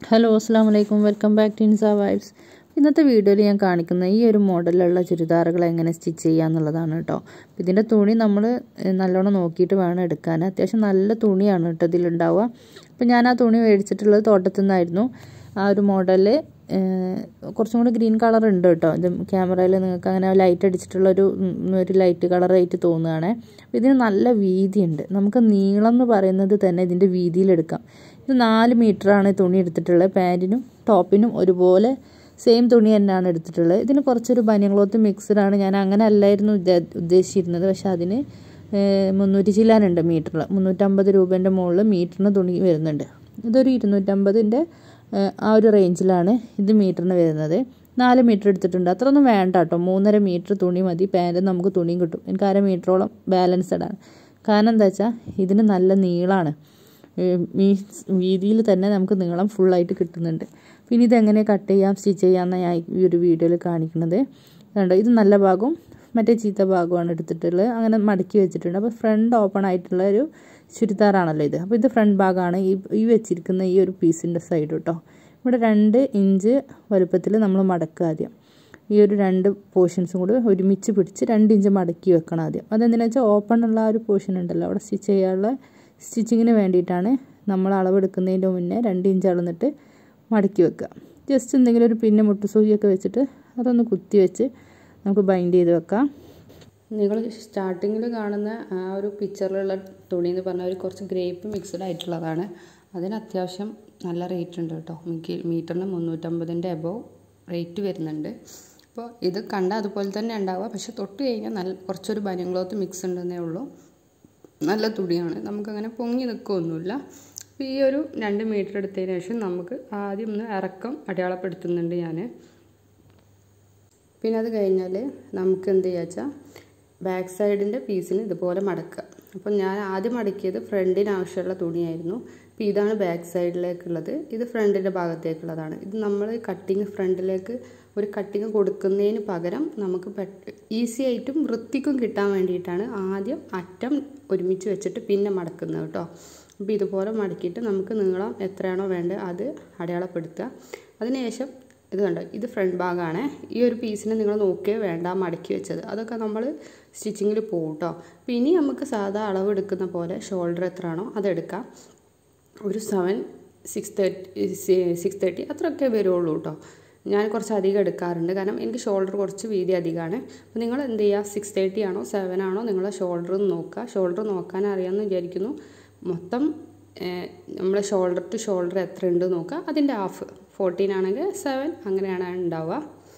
hello അസ്സാം വലൈക്കും welcome back to ഇൻസ വൈബ്സ് ഇന്നത്തെ വീഡിയോയിൽ ഞാൻ കാണിക്കുന്ന ഈ ഒരു മോഡലിലുള്ള ചുരിദാറുകൾ എങ്ങനെ സ്റ്റിച്ച് ചെയ്യുക എന്നുള്ളതാണ് കേട്ടോ ഇതിൻ്റെ തുണി നമ്മൾ നല്ലോണം നോക്കിയിട്ട് വേണം എടുക്കാൻ അത്യാവശ്യം നല്ല തുണിയാണ് കേട്ടോ ഇതിലുണ്ടാവുക അപ്പോൾ ഞാൻ ആ തുണി മേടിച്ചിട്ടുള്ളത് തോട്ടത്തിൽ നിന്നായിരുന്നു ആ ഒരു മോഡല് കുറച്ചും കൂടി ഗ്രീൻ കളർ ഉണ്ട് കേട്ടോ ഇത് ക്യാമറയിൽ നിങ്ങൾക്ക് അങ്ങനെ ലൈറ്റ് അടിച്ചിട്ടുള്ളൊരു ഒരു ലൈറ്റ് കളറായിട്ട് തോന്നുകയാണേ ഇതിന് നല്ല വീതിയുണ്ട് നമുക്ക് നീളം എന്ന് പറയുന്നത് തന്നെ ഇതിൻ്റെ വീതിയിലെടുക്കാം ഇത് നാല് മീറ്ററാണ് തുണി എടുത്തിട്ടുള്ളത് പാൻറ്റിനും ടോപ്പിനും ഒരുപോലെ സെയിം തുണി തന്നെയാണ് എടുത്തിട്ടുള്ളത് ഇതിന് കുറച്ചൊരു ബനിയൻ ക്ലോത്ത് മിക്സ്ഡാണ് ഞാൻ അങ്ങനെ അല്ലായിരുന്നു ഉദ്ദേശിച്ചിരുന്നത് പക്ഷെ അതിന് മുന്നൂറ്റി ചില്ലാനുണ്ട് മീറ്ററിൽ മുന്നൂറ്റമ്പത് രൂപേൻ്റെ മുകളിൽ മീറ്ററിന് തുണി വരുന്നുണ്ട് ഇതൊരു ഇരുന്നൂറ്റമ്പതിൻ്റെ ആ ഒരു റേഞ്ചിലാണ് ഇത് മീറ്ററിന് വരുന്നത് നാല് മീറ്റർ എടുത്തിട്ടുണ്ട് അത്രയൊന്നും വേണ്ട കേട്ടോ മൂന്നര മീറ്റർ തുണി മതി പാൻറ്റ് നമുക്ക് തുണിയും കിട്ടും എനിക്ക് അര മീറ്ററോളം ബാലൻസ്ഡ് ആണ് കാരണം എന്താ വെച്ചാൽ ഇതിന് നല്ല നീളമാണ് മീൻസ് വീതിയിൽ തന്നെ നമുക്ക് നീളം ഫുള്ളായിട്ട് കിട്ടുന്നുണ്ട് പിന്നെ ഇതെങ്ങനെ കട്ട് ചെയ്യാം സ്റ്റിച്ച് ചെയ്യാമെന്നാണ് ഞാൻ ഈ ഒരു വീഡിയോയിൽ കാണിക്കുന്നത് കണ്ടോ ഇത് നല്ല ഭാഗവും മറ്റേ ചീത്ത ഭാഗമാണ് എടുത്തിട്ടുള്ളത് അങ്ങനെ മടക്കി വെച്ചിട്ടുണ്ട് അപ്പോൾ ഫ്രണ്ട് ഓപ്പൺ ആയിട്ടുള്ള ഒരു ചുരിദാറാണല്ലോ ഇത് അപ്പോൾ ഇത് ഫ്രണ്ട് ഭാഗമാണ് ഈ ഈ വെച്ചിരിക്കുന്ന ഈ ഒരു പീസിൻ്റെ സൈഡ് കേട്ടോ ഇവിടെ രണ്ട് ഇഞ്ച് വലുപ്പത്തിൽ നമ്മൾ മടക്കുക ആദ്യം ഈ ഒരു രണ്ട് പോർഷൻസും കൂടി ഒരുമിച്ച് പിടിച്ച് രണ്ട് ഇഞ്ച് മടക്കി വെക്കണം ആദ്യം അതെന്തിനാ വെച്ചാൽ ഓപ്പൺ ഉള്ള ആ ഒരു പോർഷൻ ഉണ്ടല്ലോ അവിടെ സ്റ്റിച്ച് ചെയ്യാനുള്ള സ്റ്റിച്ചിങ്ങിന് വേണ്ടിയിട്ടാണ് നമ്മൾ അളവെടുക്കുന്നതിൻ്റെ മുന്നേ രണ്ട് ഇഞ്ച് അളന്നിട്ട് മടക്കി വെക്കുക ജസ്റ്റ് എന്തെങ്കിലും ഒരു പിന്നെ മുട്ടുസൂചിയൊക്കെ വെച്ചിട്ട് അതൊന്ന് കുത്തി വെച്ച് നമുക്ക് ബൈൻഡ് ചെയ്ത് വെക്കാം നിങ്ങൾ സ്റ്റാർട്ടിങ്ങിൽ കാണുന്ന ആ ഒരു പിക്ചറിലുള്ള തുണി എന്ന് പറഞ്ഞാൽ ഒരു കുറച്ച് ഗ്രേപ്പ് മിക്സ്ഡ് ആയിട്ടുള്ളതാണ് അതിന് അത്യാവശ്യം നല്ല റേറ്റ് ഉണ്ട് കേട്ടോ മീറ്ററിന് മുന്നൂറ്റമ്പതിൻ്റെ എബോവ് റേറ്റ് വരുന്നുണ്ട് അപ്പോൾ ഇത് കണ്ട അതുപോലെ തന്നെ ഉണ്ടാവുക പക്ഷെ തൊട്ട് കഴിഞ്ഞാൽ നല്ല കുറച്ചൊരു ബനിയൻ ക്ലോത്ത് മിക്സ് ഉണ്ടെന്നേ ഉള്ളൂ നല്ല തുണിയാണ് നമുക്കങ്ങനെ പൊങ്ങി നിൽക്കുകയൊന്നുമില്ല അപ്പോൾ ഈ ഒരു രണ്ട് മീറ്റർ എടുത്തതിന് ശേഷം നമുക്ക് ആദ്യം ഒന്ന് ഇറക്കം അടയാളപ്പെടുത്തുന്നുണ്ട് ഞാൻ പിന്നെ അത് കഴിഞ്ഞാൽ നമുക്ക് എന്ത് ചെയ്യുക വെച്ചാൽ ബാക്ക് സൈഡിൻ്റെ പീസിന് ഇതുപോലെ മടക്കുക അപ്പം ഞാൻ ആദ്യം മടക്കിയത് ഫ്രണ്ടിന് ആവശ്യമുള്ള തുണിയായിരുന്നു അപ്പോൾ ഇതാണ് ബാക്ക് സൈഡിലേക്കുള്ളത് ഇത് ഫ്രണ്ടിൻ്റെ ഭാഗത്തേക്കുള്ളതാണ് ഇത് നമ്മൾ കട്ടിങ് ഫ്രണ്ടിലേക്ക് ഒരു കട്ടിങ് കൊടുക്കുന്നതിന് പകരം നമുക്ക് ഈസി ആയിട്ടും വൃത്തിക്കും കിട്ടാൻ വേണ്ടിയിട്ടാണ് ആദ്യം അറ്റം ഒരുമിച്ച് വെച്ചിട്ട് പിന്നെ മടക്കുന്നത് കേട്ടോ അപ്പോൾ ഇതുപോലെ മടക്കിയിട്ട് നമുക്ക് നീളം എത്രയാണോ വേണ്ടത് അത് അടയാളപ്പെടുത്തുക അതിനുശേഷം ഇത് കണ്ടോ ഇത് ഫ്രണ്ട് ഭാഗമാണ് ഈ ഒരു പീസിനെ നിങ്ങൾ നോക്കിയേ വേണ്ട മടക്കി വെച്ചത് അതൊക്കെ നമ്മൾ സ്റ്റിച്ചിങ്ങിൽ പോകും കേട്ടോ അപ്പോൾ ഇനി നമുക്ക് സാധാ അളവ് എടുക്കുന്ന പോലെ ഷോൾഡർ എത്രയാണോ അതെടുക്കാം ഒരു seven six thirty six thirty അത്രയൊക്കെ വരുള്ളൂ കേട്ടോ ഞാൻ കുറച്ച് അധികം എടുക്കാറുണ്ട് കാരണം എനിക്ക് ഷോൾഡർ കുറച്ച് വീതി അധികമാണ് അപ്പോൾ നിങ്ങൾ എന്ത് ചെയ്യുക സിക്സ് തേർട്ടി ആണോ സെവൻ ആണോ നിങ്ങളെ ഷോൾഡർ നോക്കുക ഷോൾഡർ നോക്കാൻ അറിയാമെന്ന് വിചാരിക്കുന്നു മൊത്തം നമ്മളെ ഷോൾഡർ ടു ഷോൾഡർ എത്ര ഉണ്ട് നോക്കുക അതിൻ്റെ ഹാഫ് ഫോർട്ടീൻ ആണെങ്കിൽ സെവൻ അങ്ങനെയാണ് ഉണ്ടാവുക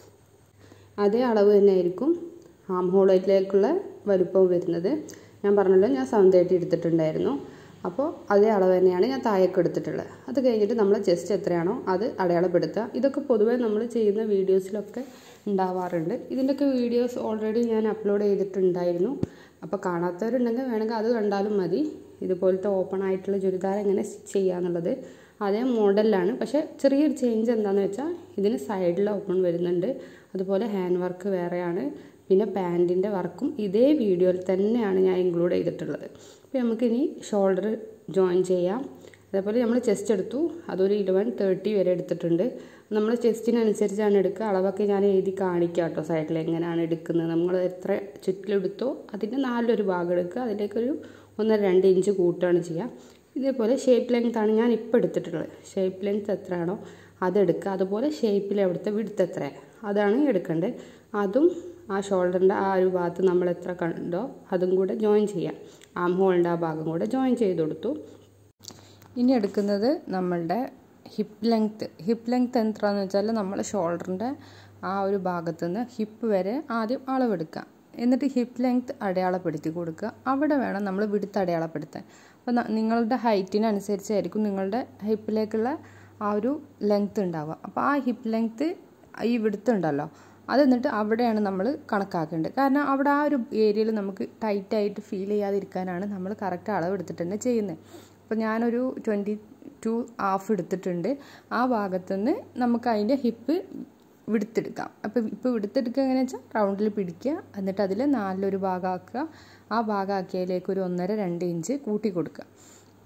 അതേ അളവ് തന്നെ ആയിരിക്കും ആം ഹോളിലേക്കുള്ള വലുപ്പം വരുന്നത് ഞാൻ പറഞ്ഞല്ലോ ഞാൻ സെവൻ തേർട്ടി എടുത്തിട്ടുണ്ടായിരുന്നു അപ്പോൾ അതേ അളവ് തന്നെയാണ് ഞാൻ താഴേക്ക് എടുത്തിട്ടുള്ളത് അത് കഴിഞ്ഞിട്ട് നമ്മൾ ജസ്റ്റ് എത്രയാണോ അത് അടയാളപ്പെടുത്തുക ഇതൊക്കെ പൊതുവേ നമ്മൾ ചെയ്യുന്ന വീഡിയോസിലൊക്കെ ഉണ്ടാവാറുണ്ട് ഇതിൻ്റെയൊക്കെ വീഡിയോസ് ഓൾറെഡി ഞാൻ അപ്ലോഡ് ചെയ്തിട്ടുണ്ടായിരുന്നു അപ്പോൾ കാണാത്തവരുണ്ടെങ്കിൽ വേണമെങ്കിൽ അത് കണ്ടാലും മതി ഇതുപോലത്തെ ഓപ്പൺ ആയിട്ടുള്ള ചുരിദാർ എങ്ങനെ സ്റ്റിച്ച് ചെയ്യുക എന്നുള്ളത് അതേ മോഡലിലാണ് പക്ഷേ ചെറിയൊരു ചേഞ്ച് എന്താണെന്ന് വെച്ചാൽ ഇതിന് സൈഡിൽ ഓപ്പൺ വരുന്നുണ്ട് അതുപോലെ ഹാൻഡ് വർക്ക് വേറെയാണ് പിന്നെ പാൻറ്റിൻ്റെ വർക്കും ഇതേ വീഡിയോയിൽ തന്നെയാണ് ഞാൻ ഇൻക്ലൂഡ് ചെയ്തിട്ടുള്ളത് അപ്പോൾ നമുക്കിനി ഷോൾഡർ ജോയിൻ ചെയ്യാം അതേപോലെ നമ്മൾ ചെസ്റ്റ് എടുത്തു അതൊരു ഇലവൻ തേർട്ടി വരെ എടുത്തിട്ടുണ്ട് നമ്മൾ ചെസ്റ്റിനനുസരിച്ചാണ് എടുക്കുക അളവൊക്കെ ഞാൻ എഴുതി കാണിക്കാം കേട്ടോ സൈഡിൽ എങ്ങനെയാണ് എടുക്കുന്നത് നമ്മൾ എത്ര ചുറ്റിലെടുത്തോ അതിൻ്റെ നാലൊരു ഭാഗം എടുക്കുക അതിലേക്കൊരു ഒന്നര രണ്ട് ഇഞ്ച് കൂട്ടുകയാണ് ചെയ്യുക ഇതേപോലെ ഷേപ്പ് ലെങ്ത് ആണ് ഞാൻ ഇപ്പോൾ എടുത്തിട്ടുള്ളത് ഷേപ്പ് ലെങ്ത് എത്രയാണോ അതെടുക്കുക അതുപോലെ ഷേപ്പിൽ അവിടുത്തെ വിടുത്ത് എത്ര അതാണ് എടുക്കേണ്ടത് അതും ആ ഷോൾഡറിൻ്റെ ആ ഒരു ഭാഗത്ത് നമ്മൾ എത്ര കണ്ടോ അതും കൂടെ ജോയിൻ ചെയ്യാം ആം ഹോളിൻ്റെ ആ ഭാഗം കൂടെ ജോയിൻ ചെയ്ത് കൊടുത്തു ഇനി എടുക്കുന്നത് നമ്മളുടെ ഹിപ്പ് ലെങ്ത്ത് ഹിപ്പ് ലെങ്ത്ത് എത്രയാണെന്ന് വെച്ചാൽ നമ്മൾ ഷോൾഡറിൻ്റെ ആ ഒരു ഭാഗത്തു നിന്ന് ഹിപ്പ് വരെ ആദ്യം അളവെടുക്കുക എന്നിട്ട് ഹിപ്പ് ലെങ്ത്ത് അടയാളപ്പെടുത്തി കൊടുക്കുക അവിടെ വേണം നമ്മൾ വിടുത്ത് അടയാളപ്പെടുത്താൻ അപ്പോൾ നിങ്ങളുടെ ഹൈറ്റിനനുസരിച്ചായിരിക്കും നിങ്ങളുടെ ഹിപ്പിലേക്കുള്ള ആ ഒരു ലെങ്ത്ത് ഉണ്ടാവുക അപ്പോൾ ആ ഹിപ്പ് ലെങ്ത്ത് ഈ വിടുത്ത് ഉണ്ടല്ലോ അത് എന്നിട്ട് അവിടെയാണ് നമ്മൾ കണക്കാക്കേണ്ടത് കാരണം അവിടെ ആ ഒരു ഏരിയയിൽ നമുക്ക് ടൈറ്റായിട്ട് ഫീൽ ചെയ്യാതിരിക്കാനാണ് നമ്മൾ കറക്റ്റ് അളവ് എടുത്തിട്ട് തന്നെ ചെയ്യുന്നത് അപ്പോൾ ഞാനൊരു ട്വൻറ്റി ടു ഹാഫ് എടുത്തിട്ടുണ്ട് ആ ഭാഗത്തുനിന്ന് നമുക്ക് അതിൻ്റെ ഹിപ്പ് വിടുത്തെടുക്കാം അപ്പോൾ ഇപ്പോൾ വിടുത്തെടുക്കുക എങ്ങനെയാണെന്ന് വെച്ചാൽ റൗണ്ടിൽ പിടിക്കുക എന്നിട്ട് അതിൽ നാലിലൊരു ഭാഗമാക്കുക ആ ഭാഗമാക്കിയതിലേക്ക് ഒരു ഒന്നര രണ്ട് ഇഞ്ച് കൂട്ടി കൊടുക്കുക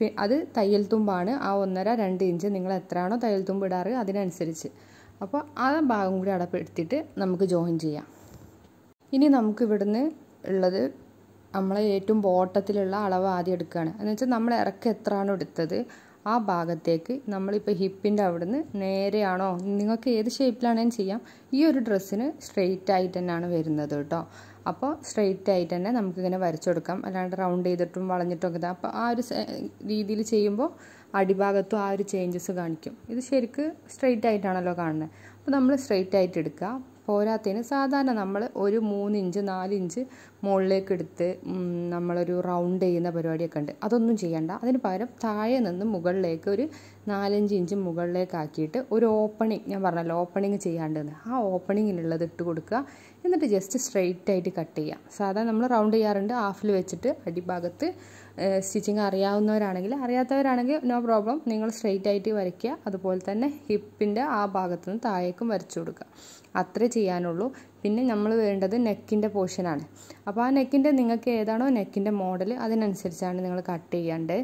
അത് തയ്യൽ തുമ്പാണ് ആ ഒന്നര രണ്ട് ഇഞ്ച് നിങ്ങൾ എത്രയാണോ തയ്യൽ തുമ്പ് ഇടാറ് അതിനനുസരിച്ച് അപ്പോൾ ആ ഭാഗം കൂടി അടപ്പെടുത്തിയിട്ട് നമുക്ക് ജോയിൻ ചെയ്യാം ഇനി നമുക്ക് ഇവിടുന്ന് ഉള്ളത് നമ്മളെ ഏറ്റവും ബോട്ടത്തിലുള്ള അളവ് ആദ്യം എടുക്കുകയാണ് എന്ന് വെച്ചാൽ നമ്മൾ ഇറക്കം എത്രയാണോ എടുത്തത് ആ ഭാഗത്തേക്ക് നമ്മളിപ്പോൾ ഹിപ്പിൻ്റെ അവിടുന്ന് നേരെയാണോ നിങ്ങൾക്ക് ഏത് ഷേപ്പിലാണെങ്കിലും ചെയ്യാം ഈ ഒരു ഡ്രസ്സിന് സ്ട്രെയിറ്റ് ആയിട്ട് തന്നെയാണ് വരുന്നത് കേട്ടോ അപ്പോൾ സ്ട്രെയിറ്റ് ആയിട്ട് തന്നെ നമുക്കിങ്ങനെ വരച്ചു കൊടുക്കാം അല്ലാണ്ട് റൗണ്ട് ചെയ്തിട്ടും വളഞ്ഞിട്ടും ഒക്കെ അപ്പോൾ ആ ഒരു രീതിയിൽ ചെയ്യുമ്പോൾ അടിഭാഗത്തും ആ ഒരു ചേഞ്ചസ് കാണിക്കും ഇത് ശരിക്ക് സ്ട്രെയിറ്റ് ആയിട്ടാണല്ലോ കാണുന്നത് അപ്പോൾ നമ്മൾ സ്ട്രെയിറ്റ് ആയിട്ട് എടുക്കുക പോരാത്തതിന് സാധാരണ നമ്മൾ ഒരു മൂന്ന് ഇഞ്ച് നാല് ഇഞ്ച് മുകളിലേക്ക് എടുത്ത് നമ്മളൊരു റൗണ്ട് ചെയ്യുന്ന പരിപാടിയൊക്കെ ഉണ്ട് അതൊന്നും ചെയ്യണ്ട അതിന് പകരം താഴെ നിന്ന് മുകളിലേക്ക് ഒരു നാലഞ്ച് ഇഞ്ച് മുകളിലേക്ക് ആക്കിയിട്ട് ഒരു ഓപ്പണിങ് ഞാൻ പറഞ്ഞല്ലോ ഓപ്പണിങ് ചെയ്യാണ്ടെന്ന് ആ ഓപ്പണിങ്ങിനുള്ളത് ഇട്ട് കൊടുക്കുക എന്നിട്ട് ജസ്റ്റ് സ്ട്രെയിറ്റ് ആയിട്ട് കട്ട് ചെയ്യുക സാധാരണ നമ്മൾ റൗണ്ട് ചെയ്യാറുണ്ട് ഹാഫിൽ വെച്ചിട്ട് അടിഭാഗത്ത് സ്റ്റിച്ചിങ് അറിയാവുന്നവരാണെങ്കിൽ അറിയാത്തവരാണെങ്കിൽ നോ പ്രോബ്ലം നിങ്ങൾ സ്ട്രെയിറ്റ് ആയിട്ട് വരയ്ക്കുക അതുപോലെ തന്നെ ഹിപ്പിൻ്റെ ആ ഭാഗത്തു നിന്ന് താഴേക്കും വരച്ചു കൊടുക്കുക അത്രേ ചെയ്യാനുള്ളൂ പിന്നെ നമ്മൾ വേണ്ടത് നെക്കിൻ്റെ പോർഷനാണ് അപ്പോൾ ആ നെക്കിൻ്റെ നിങ്ങൾക്ക് ഏതാണോ നെക്കിൻ്റെ മോഡൽ അതിനനുസരിച്ചാണ് നിങ്ങൾ കട്ട് ചെയ്യേണ്ടത്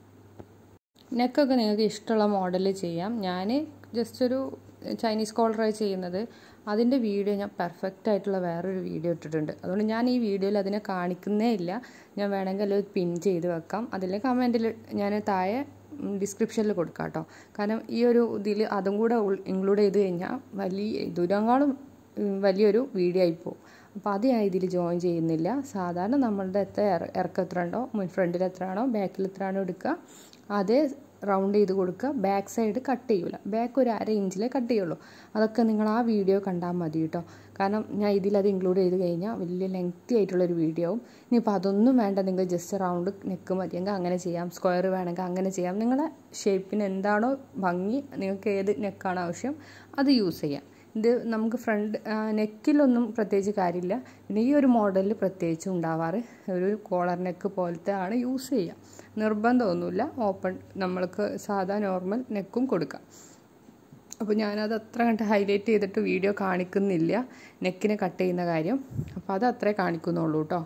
നെക്കൊക്കെ നിങ്ങൾക്ക് ഇഷ്ടമുള്ള മോഡൽ ചെയ്യാം ഞാൻ ജസ്റ്റ് ഒരു ചൈനീസ് കോളറായി ചെയ്യുന്നത് അതിൻ്റെ വീഡിയോ ഞാൻ പെർഫെക്റ്റ് ആയിട്ടുള്ള വേറൊരു വീഡിയോ ഇട്ടിട്ടുണ്ട് അതുകൊണ്ട് ഞാൻ ഈ വീഡിയോയിൽ അതിനെ കാണിക്കുന്നേ ഇല്ല ഞാൻ വേണമെങ്കിൽ അത് പിൻ ചെയ്ത് വെക്കാം അതിൽ കമൻറ്റിൽ ഞാൻ താഴെ ഡിസ്ക്രിപ്ഷനിൽ കൊടുക്കാം കേട്ടോ കാരണം ഈ ഒരു ഇതിൽ അതും കൂടെ ഇൻക്ലൂഡ് ചെയ്ത് കഴിഞ്ഞാൽ വലിയ ദുരങ്ങാളും വലിയൊരു വീഡിയോ ആയിപ്പോവും അപ്പോൾ അത് ഞാൻ ഇതിൽ ജോയിൻ ചെയ്യുന്നില്ല സാധാരണ നമ്മളുടെ എത്ര ഇറക്കം എത്ര ഉണ്ടോ മുൻ ഫ്രണ്ടിൽ എത്ര ആണോ ബാക്കിൽ എത്ര ആണോ എടുക്കുക അതേ റൗണ്ട് ചെയ്ത് കൊടുക്കുക ബാക്ക് സൈഡ് കട്ട് ചെയ്യൂല ബാക്ക് ഒരു അര ഇഞ്ചിലേ കട്ട് ചെയ്യുള്ളൂ അതൊക്കെ നിങ്ങൾ ആ വീഡിയോ കണ്ടാൽ മതി കേട്ടോ കാരണം ഞാൻ ഇതിലത് ഇൻക്ലൂഡ് ചെയ്ത് കഴിഞ്ഞാൽ വലിയ ലെങ്തി ആയിട്ടുള്ളൊരു വീഡിയോ ആവും ഇനിയിപ്പോൾ അതൊന്നും വേണ്ട നിങ്ങൾ ജസ്റ്റ് റൗണ്ട് നെക്ക് മതിയെങ്കിൽ അങ്ങനെ ചെയ്യാം സ്ക്വയർ വേണമെങ്കിൽ അങ്ങനെ ചെയ്യാം നിങ്ങളെ ഷേപ്പിന് എന്താണോ ഭംഗി നിങ്ങൾക്ക് ഏത് നെക്കാണ് ആവശ്യം അത് യൂസ് ചെയ്യാം ഇത് നമുക്ക് ഫ്രണ്ട് നെക്കിലൊന്നും പ്രത്യേകിച്ച് കാര്യമില്ല പിന്നെ ഈ ഒരു മോഡലിൽ പ്രത്യേകിച്ച് ഉണ്ടാവാറ് ഒരു കോളർ നെക്ക് പോലത്തെ ആണ് യൂസ് ചെയ്യുക നിർബന്ധമൊന്നുമില്ല ഓപ്പൺ നമ്മൾക്ക് സാധാ നോർമൽ നെക്കും കൊടുക്കാം അപ്പോൾ ഞാനത് അത്ര കണ്ട് ഹൈലൈറ്റ് ചെയ്തിട്ട് വീഡിയോ കാണിക്കുന്നില്ല നെക്കിനെ കട്ട് ചെയ്യുന്ന കാര്യം അപ്പോൾ അത് അത്രേ കാണിക്കുന്നുള്ളൂ കേട്ടോ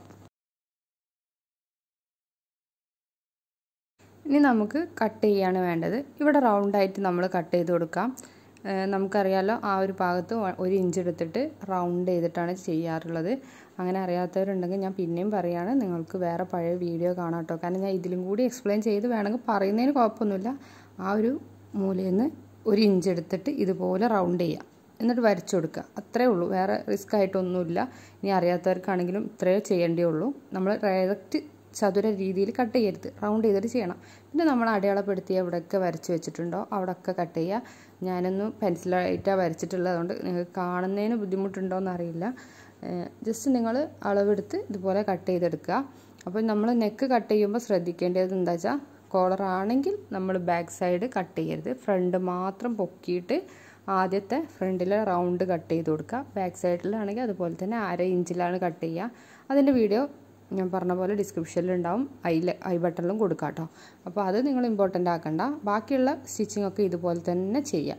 ഇനി നമുക്ക് കട്ട് ചെയ്യാണ് വേണ്ടത് ഇവിടെ റൗണ്ടായിട്ട് നമ്മൾ കട്ട് ചെയ്ത് കൊടുക്കാം നമുക്കറിയാലോ ആ ഒരു ഭാഗത്ത് ഒരു ഇഞ്ച് എടുത്തിട്ട് റൗണ്ട് ചെയ്തിട്ടാണ് ചെയ്യാറുള്ളത് അങ്ങനെ അറിയാത്തവരുണ്ടെങ്കിൽ ഞാൻ പിന്നെയും പറയുകയാണ് നിങ്ങൾക്ക് വേറെ പഴയ വീഡിയോ കാണാം കേട്ടോ കാരണം ഞാൻ ഇതിലും കൂടി എക്സ്പ്ലെയിൻ ചെയ്ത് വേണമെങ്കിൽ പറയുന്നതിന് കുഴപ്പമൊന്നുമില്ല ആ ഒരു മൂലയിൽ നിന്ന് ഒരു ഇഞ്ച് എടുത്തിട്ട് ഇതുപോലെ റൗണ്ട് ചെയ്യുക എന്നിട്ട് വരച്ചു കൊടുക്കുക അത്രേ ഉള്ളൂ വേറെ റിസ്ക് ആയിട്ടൊന്നുമില്ല ഇനി അറിയാത്തവർക്കാണെങ്കിലും ഇത്രയേ ചെയ്യേണ്ടിയുള്ളൂ നമ്മൾ ഡയറക്റ്റ് ചതുര രീതിയിൽ കട്ട് ചെയ്യരുത് റൗണ്ട് ചെയ്തിട്ട് ചെയ്യണം പിന്നെ നമ്മൾ അടയാളപ്പെടുത്തി എവിടെയൊക്കെ വരച്ച് വെച്ചിട്ടുണ്ടോ അവിടെയൊക്കെ കട്ട് ചെയ്യുക ഞാനൊന്ന് പെൻസിലായിട്ടാണ് വരച്ചിട്ടുള്ളത് അതുകൊണ്ട് നിങ്ങൾക്ക് കാണുന്നതിന് ബുദ്ധിമുട്ടുണ്ടോ എന്നറിയില്ല ജസ്റ്റ് നിങ്ങൾ അളവെടുത്ത് ഇതുപോലെ കട്ട് ചെയ്തെടുക്കുക അപ്പോൾ നമ്മൾ നെക്ക് കട്ട് ചെയ്യുമ്പോൾ ശ്രദ്ധിക്കേണ്ടത് എന്താ വെച്ചാൽ കോളർ ആണെങ്കിൽ നമ്മൾ ബാക്ക് സൈഡ് കട്ട് ചെയ്യരുത് ഫ്രണ്ട് മാത്രം പൊക്കിയിട്ട് ആദ്യത്തെ ഫ്രണ്ടിലെ റൗണ്ട് കട്ട് ചെയ്ത് കൊടുക്കുക ബാക്ക് സൈഡിലാണെങ്കിൽ അതുപോലെ തന്നെ അര ഇഞ്ചിലാണ് കട്ട് ചെയ്യുക അതിൻ്റെ വീഡിയോ ഞാൻ പറഞ്ഞ പോലെ ഡിസ്ക്രിപ്ഷനിൽ ഉണ്ടാവും ഐ ഐ ബട്ടണിലും കൊടുക്കാം കേട്ടോ അപ്പോൾ അത് നിങ്ങൾ ഇമ്പോർട്ടൻ്റ് ആക്കണ്ട ബാക്കിയുള്ള സ്റ്റിച്ചിങ് ഒക്കെ ഇതുപോലെ തന്നെ ചെയ്യാം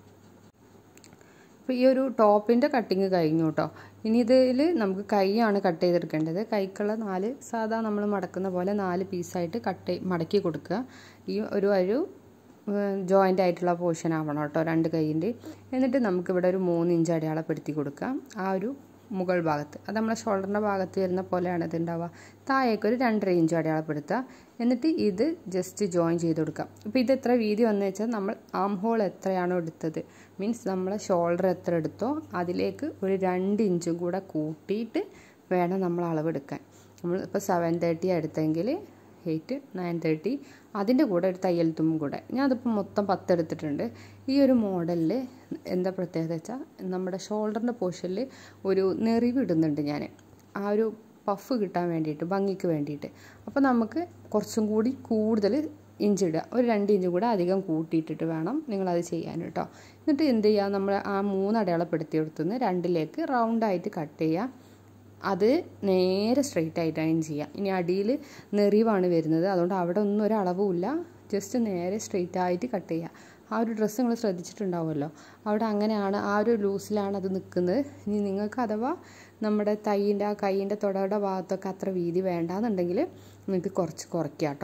അപ്പോൾ ഈ ഒരു ടോപ്പിൻ്റെ കട്ടിങ് കഴിഞ്ഞു കേട്ടോ ഇനി ഇതിൽ നമുക്ക് കൈയാണ് കട്ട് ചെയ്തെടുക്കേണ്ടത് കൈക്കുള്ള നാല് സാധാ നമ്മൾ മടക്കുന്ന പോലെ നാല് പീസായിട്ട് കട്ട് മടക്കി കൊടുക്കുക ഈ ഒരു ഒരു ജോയിൻ്റ് ആയിട്ടുള്ള പോർഷൻ ആവണം കേട്ടോ രണ്ട് കൈയിൻ്റെ എന്നിട്ട് നമുക്കിവിടെ ഒരു മൂന്ന് ഇഞ്ച് അടയാളപ്പെടുത്തി കൊടുക്കാം ആ ഒരു മുകൾ ഭാഗത്ത് അത് നമ്മളെ ഷോൾഡറിൻ്റെ ഭാഗത്ത് വരുന്ന പോലെയാണ് ഇത് ഉണ്ടാവുക താഴേക്ക് ഒരു രണ്ടര ഇഞ്ച് അടയാളപ്പെടുത്തുക എന്നിട്ട് ഇത് ജസ്റ്റ് ജോയിൻ ചെയ്ത് കൊടുക്കാം ഇപ്പോൾ ഇത് എത്ര വീതി വന്നു വെച്ചാൽ നമ്മൾ ആം ഹോൾ എത്രയാണോ എടുത്തത് മീൻസ് നമ്മളെ ഷോൾഡർ എത്ര എടുത്തോ അതിലേക്ക് ഒരു രണ്ട് ഇഞ്ചും കൂടെ കൂട്ടിയിട്ട് വേണം നമ്മൾ അളവെടുക്കാൻ നമ്മൾ ഇപ്പോൾ സെവൻ തേർട്ടി എടുത്തെങ്കിൽ എയ്റ്റ് നയൻ തേർട്ടി അതിൻ്റെ കൂടെ ഒരു തയ്യൽ തുമ്പും കൂടെ ഞാൻ അതിപ്പോൾ മൊത്തം പത്ത് എടുത്തിട്ടുണ്ട് ഈ ഒരു മോഡലിൽ എന്താ പ്രത്യേകത വെച്ചാൽ നമ്മുടെ ഷോൾഡറിൻ്റെ പോർഷനിൽ ഒരു നെറിവ് ഇടുന്നുണ്ട് ഞാൻ ആ ഒരു പഫ് കിട്ടാൻ വേണ്ടിയിട്ട് ഭംഗിക്ക് വേണ്ടിയിട്ട് അപ്പോൾ നമുക്ക് കുറച്ചും കൂടി കൂടുതൽ ഇഞ്ച് ഇടുക ഒരു രണ്ട് ഇഞ്ച് കൂടെ അധികം കൂട്ടിയിട്ടിട്ട് വേണം നിങ്ങളത് ചെയ്യാൻ കേട്ടോ എന്നിട്ട് എന്ത് ചെയ്യുക നമ്മൾ ആ മൂന്ന് അടയാളപ്പെടുത്തി കൊടുത്തുനിന്ന് രണ്ടിലേക്ക് റൗണ്ടായിട്ട് കട്ട് ചെയ്യുക അത് നേരെ സ്ട്രെയിറ്റ് ആയിട്ടാണ് ചെയ്യുക ഇനി അടിയിൽ നെറിവാണ് വരുന്നത് അതുകൊണ്ട് അവിടെ ഒന്നും ഒരു അളവുമില്ല ജസ്റ്റ് നേരെ സ്ട്രെയിറ്റ് ആയിട്ട് കട്ട് ചെയ്യുക ആ ഒരു ഡ്രസ്സ് നിങ്ങൾ ശ്രദ്ധിച്ചിട്ടുണ്ടാവുമല്ലോ അവിടെ അങ്ങനെയാണ് ആ ഒരു ലൂസിലാണ് അത് നിൽക്കുന്നത് ഇനി നിങ്ങൾക്ക് അഥവാ നമ്മുടെ തൈൻ്റെ ആ കൈയിൻ്റെ തുടയുടെ ഭാഗത്തൊക്കെ അത്ര വീതി വേണ്ടാന്നുണ്ടെങ്കിൽ നിങ്ങൾക്ക് കുറച്ച് കുറയ്ക്കുക കേട്ടോ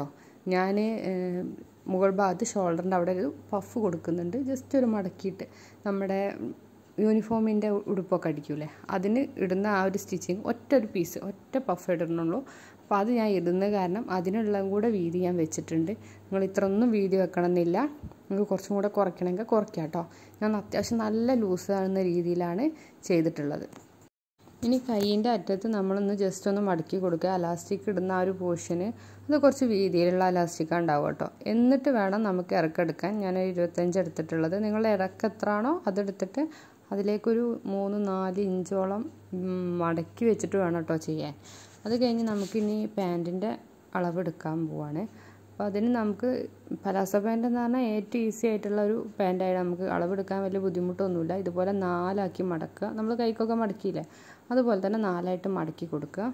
ഞാൻ മുകൾ ഭാഗത്ത് ഷോൾഡറിൻ്റെ അവിടെ ഒരു പഫ് കൊടുക്കുന്നുണ്ട് ജസ്റ്റ് ഒരു മടക്കിയിട്ട് നമ്മുടെ യൂണിഫോമിൻ്റെ ഉടുപ്പൊക്കെ അടിക്കൂലേ അതിന് ഇടുന്ന ആ ഒരു സ്റ്റിച്ചിങ് ഒറ്റ ഒരു പീസ് ഒറ്റ പഫ് ഇടുന്നുള്ളൂ അപ്പോൾ അത് ഞാൻ ഇടുന്ന കാരണം അതിനുള്ള കൂടെ വീതി ഞാൻ വെച്ചിട്ടുണ്ട് നിങ്ങൾ ഇത്ര ഒന്നും വീതി വെക്കണമെന്നില്ല നിങ്ങൾക്ക് കുറച്ചും കൂടെ കുറയ്ക്കണമെങ്കിൽ കുറയ്ക്കാം കേട്ടോ ഞാൻ അത്യാവശ്യം നല്ല ലൂസ് ആകുന്ന രീതിയിലാണ് ചെയ്തിട്ടുള്ളത് ഇനി കൈയിൻ്റെ അറ്റത്ത് നമ്മളൊന്ന് ജസ്റ്റ് ഒന്ന് മടക്കി കൊടുക്കുക അലാസ്റ്റിക് ഇടുന്ന ആ ഒരു പോർഷന് അത് കുറച്ച് വീതിയിലുള്ള അലാസ്റ്റിക് ഉണ്ടാവും കേട്ടോ എന്നിട്ട് വേണം നമുക്ക് ഇറക്കെടുക്കാൻ ഞാൻ ഇരുപത്തഞ്ച് എടുത്തിട്ടുള്ളത് നിങ്ങൾ ഇറക്കം എത്രയാണോ അതെടുത്തിട്ട് അതിലേക്കൊരു മൂന്ന് നാല് ഇഞ്ചോളം മടക്കി വെച്ചിട്ട് വേണം കേട്ടോ ചെയ്യാൻ അത് കഴിഞ്ഞ് നമുക്കിനി പാൻറ്റിൻ്റെ അളവെടുക്കാൻ പോവാണ് അപ്പോൾ അതിന് നമുക്ക് പലാസോ പാൻറ് എന്ന് പറഞ്ഞാൽ ഏറ്റവും ഈസി ആയിട്ടുള്ള ഒരു പാൻറ്റായിട്ട് നമുക്ക് അളവെടുക്കാൻ വലിയ ബുദ്ധിമുട്ടൊന്നുമില്ല ഇതുപോലെ നാലാക്കി മടക്കുക നമ്മൾ കൈക്കൊക്കെ മടക്കിയില്ലേ അതുപോലെ തന്നെ നാലായിട്ട് മടക്കി കൊടുക്കുക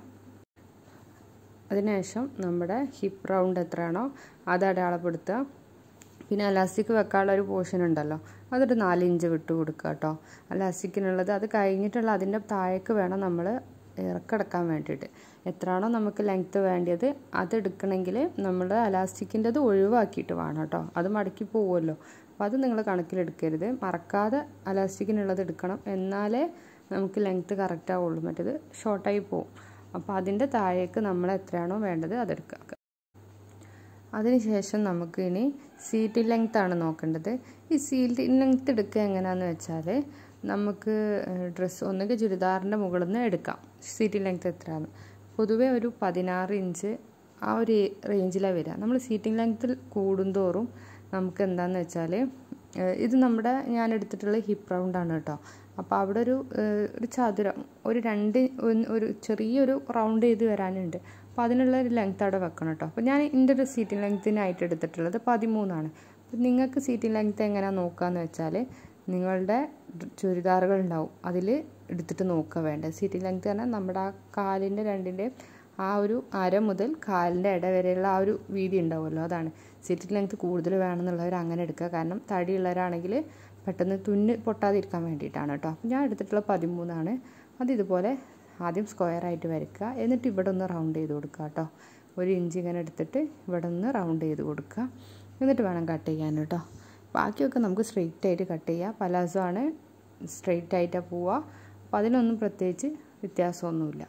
അതിനുശേഷം നമ്മുടെ ഹിപ്പ് റൗണ്ട് എത്രയാണോ അത് അടയാളപ്പെടുത്തുക പിന്നെ അലാസ്റ്റിക് വെക്കാനുള്ള ഒരു പോർഷൻ ഉണ്ടല്ലോ അതൊരു നാല് ഇഞ്ച് വിട്ട് കൊടുക്കുക കേട്ടോ അലാസ്റ്റിക്കിനുള്ളത് അത് കഴിഞ്ഞിട്ടുള്ള അതിൻ്റെ താഴേക്ക് വേണം നമ്മൾ ഇറക്കെടുക്കാൻ വേണ്ടിയിട്ട് എത്രയാണോ നമുക്ക് ലെങ്ത്ത് വേണ്ടിയത് അത് എടുക്കണമെങ്കിൽ നമ്മൾ അലാസ്റ്റിക്കിൻ്റെത് ഒഴിവാക്കിയിട്ട് വേണം കേട്ടോ അത് മടക്കി പോവുമല്ലോ അപ്പോൾ അത് നിങ്ങൾ കണക്കിലെടുക്കരുത് മറക്കാതെ അലാസ്റ്റിക്കിനുള്ളത് എടുക്കണം എന്നാലേ നമുക്ക് ലെങ്ത്ത് കറക്റ്റ് ആവുള്ളൂ മറ്റേത് ഷോർട്ടായി പോവും അപ്പോൾ അതിൻ്റെ താഴേക്ക് നമ്മൾ എത്രയാണോ വേണ്ടത് അതെടുക്കുക അതിനുശേഷം നമുക്ക് ഇനി സീറ്റ് ലെങ്ത് ആണ് നോക്കേണ്ടത് ഈ സീറ്റ് ലെങ്ത് എടുക്കുക എങ്ങനെയാണെന്ന് വെച്ചാൽ നമുക്ക് ഡ്രസ്സ് ഒന്നുകിൽ ചുരിദാറിൻ്റെ മുകളിൽ നിന്ന് എടുക്കാം സീറ്റ് ലെങ്ത് എത്രയാണ് പൊതുവെ ഒരു പതിനാറ് ഇഞ്ച് ആ ഒരു റേഞ്ചിലാണ് വരിക നമ്മൾ സീറ്റിംഗ് ലെങ്ത്തിൽ കൂടുന്തോറും നമുക്ക് എന്താണെന്ന് വെച്ചാൽ ഇത് നമ്മുടെ ഞാൻ എടുത്തിട്ടുള്ള ഹിപ്പ് റൗണ്ടാണ് കേട്ടോ അപ്പോൾ അവിടെ ഒരു ഒരു ചതുരം ഒരു രണ്ട് ഒരു ചെറിയൊരു റൗണ്ട് ചെയ്ത് വരാനുണ്ട് അപ്പോൾ അതിനുള്ള ഒരു ലെങ്ത് അവിടെ വെക്കണം കേട്ടോ അപ്പോൾ ഞാൻ എൻ്റെ ഒരു സീറ്റിംഗ് ലെങ്ത്തിനായിട്ട് എടുത്തിട്ടുള്ളത് പതിമൂന്നാണ് അപ്പോൾ നിങ്ങൾക്ക് സീറ്റിംഗ് ലെങ്ത്ത് എങ്ങനെയാണ് നോക്കുകയെന്ന് വെച്ചാൽ നിങ്ങളുടെ ചുരിദാറുകൾ ഉണ്ടാവും അതിൽ എടുത്തിട്ട് നോക്കുക വേണ്ടത് സീറ്റിംഗ് ലെങ്ത്ത് പറഞ്ഞാൽ നമ്മുടെ ആ കാലിൻ്റെ രണ്ടിൻ്റെ ആ ഒരു അര മുതൽ കാലിൻ്റെ ഇട വരെയുള്ള ആ ഒരു വീതി ഉണ്ടാവുമല്ലോ അതാണ് സീറ്റിംഗ് ലെങ്ത്ത് കൂടുതൽ വേണമെന്നുള്ളവർ അങ്ങനെ എടുക്കുക കാരണം തടിയുള്ളവരാണെങ്കിൽ പെട്ടെന്ന് തുന്ന് പൊട്ടാതിരിക്കാൻ വേണ്ടിയിട്ടാണ് കേട്ടോ അപ്പോൾ ഞാൻ എടുത്തിട്ടുള്ള പതിമൂന്നാണ് അത് ഇതുപോലെ ആദ്യം സ്ക്വയറായിട്ട് വരയ്ക്കുക എന്നിട്ട് ഇവിടെ ഒന്ന് റൗണ്ട് ചെയ്ത് കൊടുക്കുക കേട്ടോ ഒരു ഇഞ്ച് ഇങ്ങനെ എടുത്തിട്ട് ഇവിടെ ഒന്ന് റൗണ്ട് ചെയ്ത് കൊടുക്കുക എന്നിട്ട് വേണം കട്ട് ചെയ്യാൻ കേട്ടോ ബാക്കിയൊക്കെ നമുക്ക് സ്ട്രെയിറ്റ് ആയിട്ട് കട്ട് ചെയ്യുക പലാസോ ആണ് സ്ട്രെയിറ്റ് ആയിട്ടാണ് പോവുക അപ്പോൾ അതിനൊന്നും പ്രത്യേകിച്ച് വ്യത്യാസമൊന്നുമില്ല